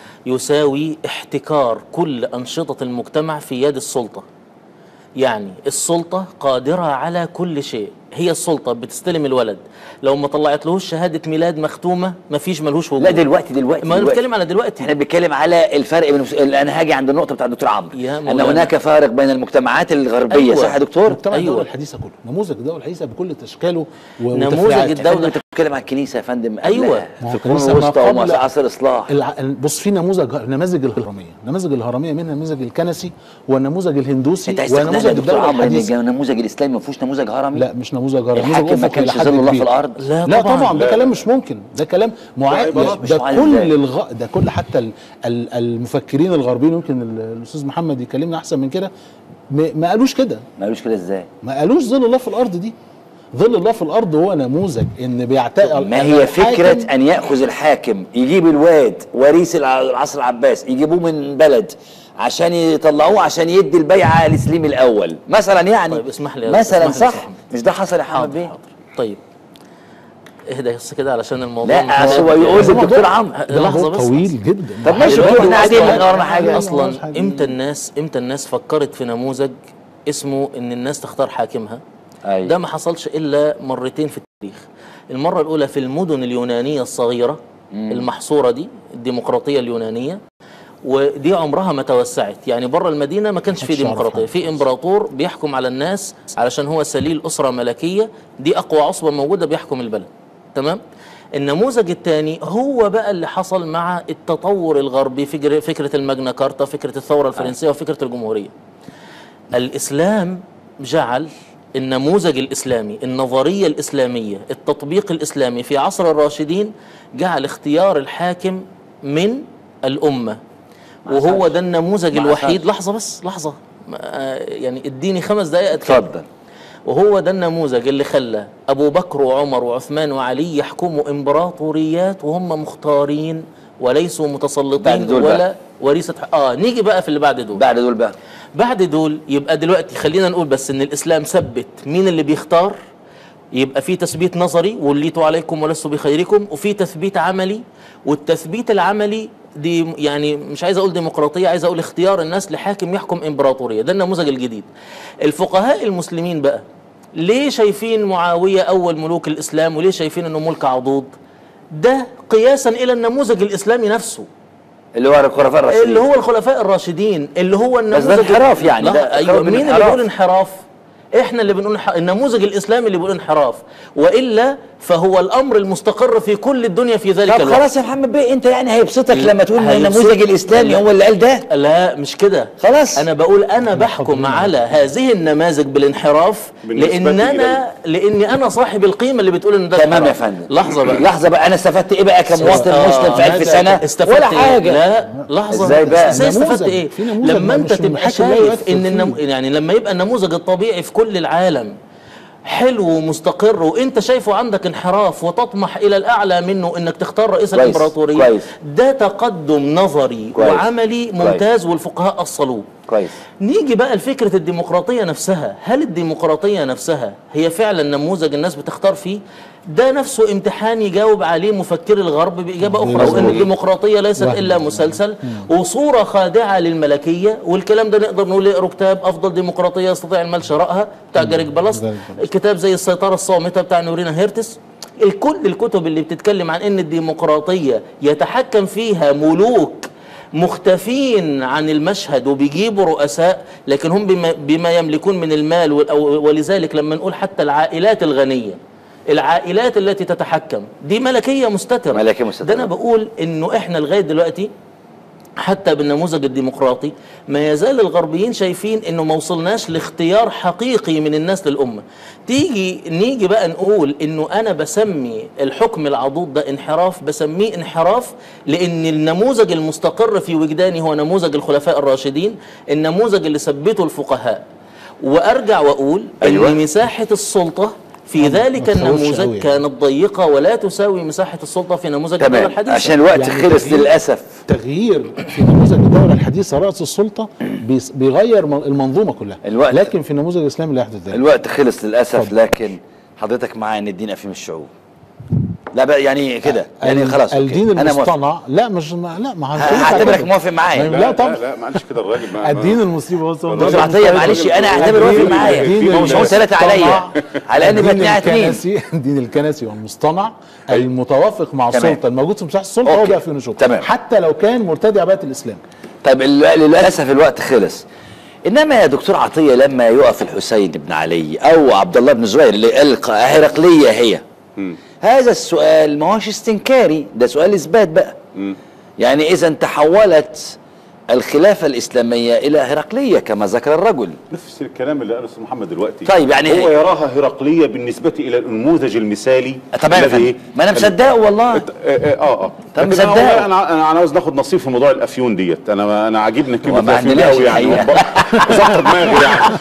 يساوي احتكار كل انشطه المجتمع في يد السلطه يعني السلطه قادره على كل شيء هي السلطه بتستلم الولد لو ما طلعتلهوش شهاده ميلاد مختومه مفيش ملهوش وجود لا دلوقتي دلوقتي ما انا دلوقتي. بتكلم على دلوقتي احنا بنتكلم على الفرق بين المس... انا هاجي عند النقطه بتاعت الدكتور عمرو يا ان مولانا. هناك فارق بين المجتمعات الغربيه أيوة. صح يا دكتور مجتمع أيوة. الدولة الحديثة كله نموذج الدولة الحديثة بكل تشكاله و- نموذج وتفريعاته. الدولة الدوله انت بتتكلم على الكنيسه يا فندم أيوة. قبلها. ما هو في القرون الكنيسة ما الوسطى قبل- وما عصر الاصلاح الع... بص في نموذج نماذج الهرمية نماذج الهرمية منها النموذج الكنسي والنموذج الهندوسي انت عايز تقنعني ونموذج يا دكتور الدولة عمرو ان الحديثة النموذج الاسلامي ما فيهوش نموذج هرمي لا مش نموذج هرمي الحاكم نموذج ما أفقي كانش إلى حد ظل الله في كبير. الارض لا لا طبعا طبعا ده لا. كلام مش ممكن ده كلام معاد عبارات مش ده معاد كل إزاي؟ الغ... ده كل حتى ال... ال- المفكرين الغربيين يمكن ال- الاستاذ محمد يكلمنا احسن من كده م- ما قالوش كده ما قالوش كده ازاي ما قالوش ظل الله في الارض دي ظل الله في الارض هو نموذج ان بيعتقل ما هي فكرة أن يأخذ الحاكم يجيب الواد وريث الع- العصر العباس يجيبوه من بلد عشان يطلعوه عشان يدي البيعة لسليم الأول مثلا يعني طيب اسمح لي يا- مثلا اسمح لي يا صح محمد. مش ده حصل يا حمد حاضر بيه حاضر طيب اهدى بس كده علشان الموضوع لا مش- أصل هو يقول ده للدكتور موضوع- عمرو ده لحظه موضوع بس طويل جدا طب ماشي دلوقتي دكتور احنا قاعدين أصلاً- من ورانا حاجة اصلا حاجة. امتى الناس امتى الناس فكرت في نموذج اسمه ان الناس تختار حاكمها أيوة. ده ما حصلش الا مرتين في التاريخ المره الاولى في المدن اليونانيه الصغيره المحصوره دي الديمقراطيه اليونانيه ودي عمرها ما توسعت يعني بره المدينه ما كانش في محدش يعرف ديمقراطيه حاجة. في امبراطور بيحكم على الناس علشان هو سليل اسره ملكيه دي اقوى عصبه موجوده بيحكم البلد تمام النموذج الثاني هو بقى اللي حصل مع التطور الغربي فكر فكره الماجنا كارتا فكره الثوره الفرنسيه وفكره الجمهوريه الإسلام جعل النموذج الإسلامي النظرية الإسلامية التطبيق الإسلامي في عصر الراشدين جعل اختيار الحاكم من الأمة وهو ده النموذج ما الوحيد حصلش. لحظة بس لحظة ما- يعني اديني خمس دقائق أتكلم. اتفضل وهو ده النموذج اللي خلى أبو بكر وعمر وعثمان وعلي يحكموا إمبراطوريات وهم مختارين وليسوا بعد متسلطين دول ولا بقى. وريثة اه نيجي بقى في اللي بعد دول بعد دول بقى بعد دول يبقى دلوقتي خلينا نقول بس ان الاسلام ثبت مين اللي بيختار يبقى في تثبيت نظري وليتوا عليكم ولستوا بخيركم وفي تثبيت عملي والتثبيت العملي دي يعني مش عايز اقول ديمقراطيه عايز اقول اختيار الناس لحاكم يحكم امبراطوريه ده النموذج الجديد الفقهاء المسلمين بقى ليه شايفين معاويه اول ملوك الاسلام وليه شايفين انه ملك عضوض ده قياسا الى النموذج الاسلامي نفسه اللي هو الخلفاء الراشدين اللي هو الخلفاء الراشدين اللي هو النموذج ده انحراف يعني، لا ده ايوه قول مين اللي انحراف. بيقول انحراف احنا اللي بنقول انح- النموذج الاسلامي اللي بيقول انحراف والا فهو الامر المستقر في كل الدنيا في ذلك طب الوقت خلاص يا محمد بيه انت يعني هيبسطك لما تقول ان هيبسط- النموذج الاسلامي لا. هو اللي قال ده لا مش كده خلاص. انا بقول انا بحكم على هذه النماذج بالانحراف بالنسبة لان لي انا لاني انا صاحب القيمه اللي بتقول ان ده تمام يا انحراف. فندم لحظه بقى لحظه بقى انا استفدت ايه بقى كمواطن آه، مسلم في 1000 ماذا سنه استفدت ولا إيه؟ حاجه لا لحظه إزاي بقى؟ ازاي استفدت نموذج. ايه في نموذج لما مش انت تبقى المحاكم لا شايف يؤثر ان فيه. النم... يعني لما يبقى النموذج الطبيعي في كل العالم حلو ومستقر وانت شايفه عندك انحراف وتطمح الى الاعلى منه انك تختار رئيس كويس، الامبراطوريه كويس. ده تقدم نظري كويس، وعملي ممتاز والفقهاء اصلوه كويس نيجي بقى لفكرة الديمقراطية نفسها هل الديمقراطية نفسها هي فعلا نموذج الناس بتختار فيه ده نفسه امتحان يجاوب عليه مفكري الغرب بإجابة أخرى وإن الديمقراطية ليست وهم. إلا مسلسل وصورة خادعة للملكية والكلام ده نقدر نقول اقروا كتاب أفضل ديمقراطية يستطيع المال شرائها بتاع جاريك بالاست جاريك بالاست. كتاب زي السيطرة الصامتة بتاع نورينا هيرتس الكل الكتب اللي بتتكلم عن ان الديمقراطية يتحكم فيها ملوك مختفين عن المشهد وبيجيبوا رؤساء لكن هم بما, بما يملكون من المال وال- أو- ولذلك لما نقول حتى العائلات الغنية العائلات التي تتحكم دي ملكية مستترة ملكية مستترة. ده أنا بقول إنه إحنا لغاية دلوقتي حتى بالنموذج الديمقراطي ما يزال الغربيين شايفين انه ما وصلناش لاختيار حقيقي من الناس للامه تيجي نيجي بقى نقول انه انا بسمي الحكم العضوض ده انحراف بسميه انحراف لان النموذج المستقر في وجداني هو نموذج الخلفاء الراشدين النموذج اللي ثبته الفقهاء وارجع واقول أيوة. ان مساحه السلطه في ذلك ما تخوفش قوي النموذج يعني. كانت ضيقه ولا تساوي مساحه السلطه في نموذج الدوله تمام الحديثه عشان الوقت يعني خلص تغيير- للاسف تغيير في نموذج الدوله الحديثه راس السلطه بيس- بيغير من- المنظومه كلها الوقت- لكن في النموذج الاسلامي لا يحدث ذلك الوقت خلص للاسف اتفضل. لكن حضرتك معايا ان الدين افيم الشعوب لا بقى يعني كده يعني ال- خلاص أوكي. الدين انا موافق المصطنع لا مش ما لا ما هنقول هعتبرك كده. موافق معايا لا طبعا لا ما قالش كده الراجل ما- الدين ما- المصيبه هو دكتور عطيه معلش انا اعتبر وافق معايا الدين مش هقول ثلاثه عليا على ان الدين بتنيها اتنين الكنسي الدين الكنسي والمصطنع المتوافق مع تمام. السلطه الموجود في مساحه السلطه هو أوكي. ده في نشوط تمام. حتى لو كان مرتدي عباءه الاسلام طيب ال- للاسف الوقت خلص انما يا دكتور عطيه لما يقف الحسين بن علي او عبد الله بن زبير اللي قال ق- هرقليه هي هذا السؤال ما هوش استنكاري ده سؤال اثبات بقى يعني اذا تحولت الخلافه الاسلاميه الى هرقليه كما ذكر الرجل نفس الكلام اللي قاله استاذ محمد دلوقتي طيب يعني هو هي- يراها هرقليه بالنسبه الى النموذج المثالي تمام يا الذي- فندم ما انا مصدقه والله اه اه اه طب لكن مصدقه. أنا والله انا انا انا عاوز ناخد نصيب في موضوع الافيون ديت انا انا عاجبني كلمه وما الافيون عندناش قوي يعني الحقيقة. ظبط دماغي يعني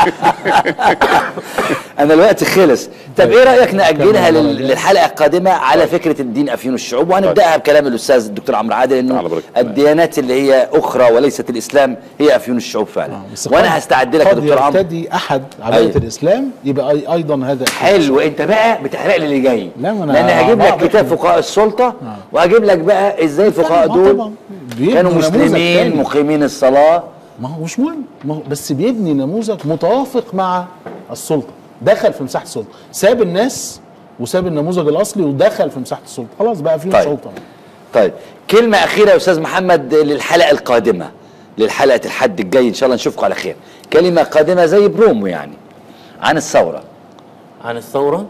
انا الوقت خلص طب ايه رايك ناجلها كمل لل- مرة للحلقه القادمه على فكره الدين افيون الشعوب وهنبداها بكلام الاستاذ الدكتور عمرو عادل انه تعال بركة. الديانات اللي هي اخرى وليست الاسلام هي افيون الشعوب فعلا بس قد- وانا هستعد لك يا قد دكتور عمرو يرتدي احد عباءه أيوة. الاسلام يبقى أي- ايضا هذا حلو انت بقى بتحرق لي اللي جاي لا، ما أنا لان هجيب لك بعض كتاب فقهاء السلطه وهجيب لك بقى ازاي الفقهاء آه دول طبعاً. بيبنوا كانوا نموذج مسلمين تاني. مقيمين الصلاه ما هو مش مهم ما هو بس بيبني نموذج متوافق مع السلطه دخل في مساحه السلطه ساب الناس وساب النموذج الاصلي ودخل في مساحه السلطه خلاص بقى في طيب. سلطه طيب كلمة أخيرة يا أستاذ محمد للحلقة القادمة للحلقة الحد الجاي إن شاء الله نشوفكم على خير كلمة قادمة زي برومو يعني عن الثورة عن الثورة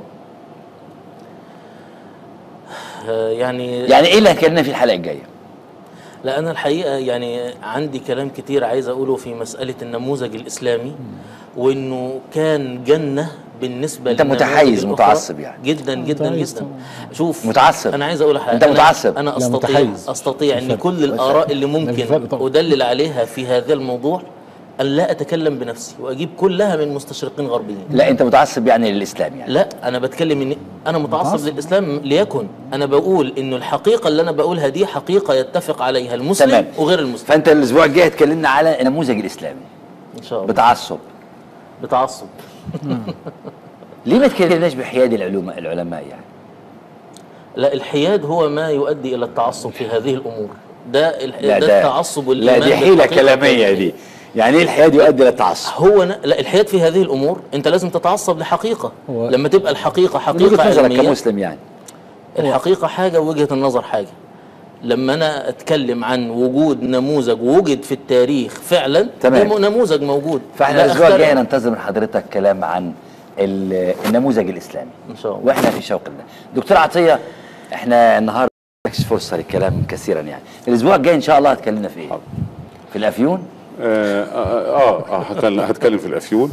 آه، يعني يعني إيه اللي هنتكلم في الحلقة الجاية لا أنا الحقيقة يعني عندي كلام كتير عايز أقوله في مسألة النموذج الإسلامي وإنه كان جنة بالنسبة أنت للنماذج متحيز، الأخرى. متعصب يعني. جدا جدا متحيز جدا طبعاً. شوف متعصب. أنا عايز أقول حاجة أنت أنا- متعصب. أنا لا، أستطيع متحيز. أستطيع أن فرق. كل الآراء اللي في ممكن فرق طبعاً. أدلل عليها في هذا الموضوع أن لا أتكلم بنفسي وأجيب كلها من مستشرقين غربيين لا أنت متعصب يعني للإسلام يعني لا انا بتكلم ان انا متعصب للاسلام ليكن انا بقول انه الحقيقه اللي انا بقولها دي حقيقه يتفق عليها المسلم تمام وغير المسلم فأنت الأسبوع الجاي هتكلمنا على النموذج الإسلامي ان شاء الله بتعصب بتعصب ليه ما تكلمناش بحياد العلوم العلماء يعني لا الحياد هو ما يؤدي الى التعصب في هذه الامور ده الح... لا ده, ده التعصب لا والإيمان دي حيلة بالحقيقة كلامية الكونية. دي يعني إيه الحياد يؤدي للتعصب هو ن... لا الحياد في هذه الامور انت لازم تتعصب لحقيقه هو- لما تبقى الحقيقه من وجهة حقيقه نظرك علميه كمسلم يعني الحقيقه حاجه ووجهه النظر حاجه لما انا اتكلم عن وجود نموذج وجد في التاريخ فعلا تمام. ده نموذج موجود فاحنا لا الاسبوع أختلف. الجاي ننتظر من حضرتك كلام عن ال- النموذج الاسلامي ان شاء الله واحنا في شوق الله دكتور عطيه احنا النهارده مفيش فرصه للكلام كثيرا يعني الاسبوع الجاي ان شاء الله هتكلمنا في ايه في الافيون اه اه, آه هتكلم, هتكلم في الافيون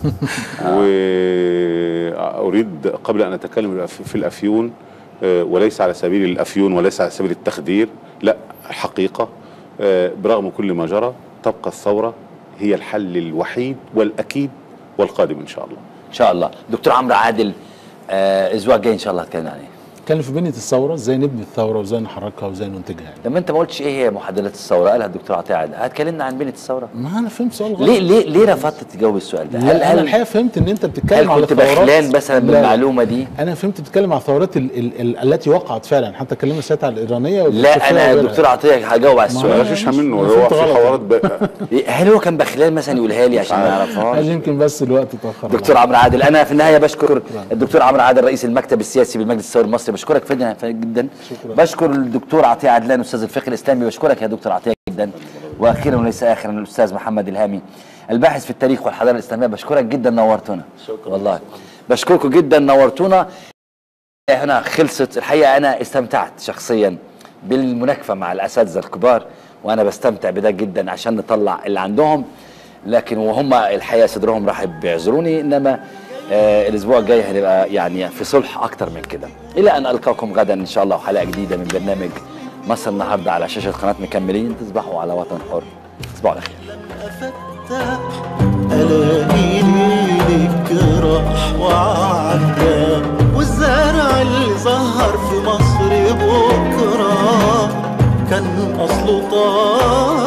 واريد قبل ان اتكلم في الافيون آه، وليس على سبيل الافيون وليس على سبيل التخدير لا الحقيقه آه، برغم كل ما جرى تبقى الثوره هي الحل الوحيد والاكيد والقادم ان شاء الله ان شاء الله دكتور عمرو عادل آه، الاسبوع الجاي ان شاء الله هتكلم عن ايه اتكلم في بنيه الثوره ازاي نبني الثوره وازاي نحركها وازاي ننتجها يعني. لما انت ما قلتش ايه هي معدلات الثوره قالها الدكتور عطيه عادل هتكلمنا عن بنيه الثوره ما انا فهمت سؤال غلط ليه ليه ليه رفضت تجاوب السؤال ده لا هل انا هل, الحقيقه فهمت ان انت هل بتتكلم على كنت الثورات بخلان مثلا لا، لا. بالمعلومه دي انا فهمت بتتكلم على الثورات ال ال ال التي وقعت فعلا حتى اتكلمنا ساعتها على الايرانيه لا انا دكتور عطيه هجاوب على ما السؤال ما غششها منه أنا هو فهمت في غلط. حوارات ب- هل هو كان بخلال مثلا يقولها لي عشان ما يعرفهاش عايز يمكن بس الوقت اتاخر دكتور عمرو عادل انا في النهايه بشكر الدكتور عمرو عادل رئيس المكتب السياسي بالمجلس الثوري المصري بشكرك فدنا جدا شكرا. بشكر الدكتور عطيه عدلان استاذ الفقه الاسلامي بشكرك يا دكتور عطيه جدا واخيرا وليس اخرا الاستاذ محمد الهامي الباحث في التاريخ والحضاره الاسلاميه بشكرك جدا نورتونا شكرا. والله بشكركم جدا نورتونا هنا خلصت الحقيقه انا استمتعت شخصيا بالمناكفه مع الاساتذه الكبار وانا بستمتع بده جدا عشان نطلع اللي عندهم لكن وهم الحقيقه صدرهم راح بيعذروني انما آه الاسبوع الجاي هنبقى يعني في صلح اكتر من كده الى ان القاكم غدا ان شاء الله وحلقه جديده من برنامج مصر النهارده على شاشه قناه مكملين تصبحوا على وطن حر تصبحوا على خير افتح الاقي ليلك راح وعدى والزرع اللي ظهر في مصر بكره كان اصله طار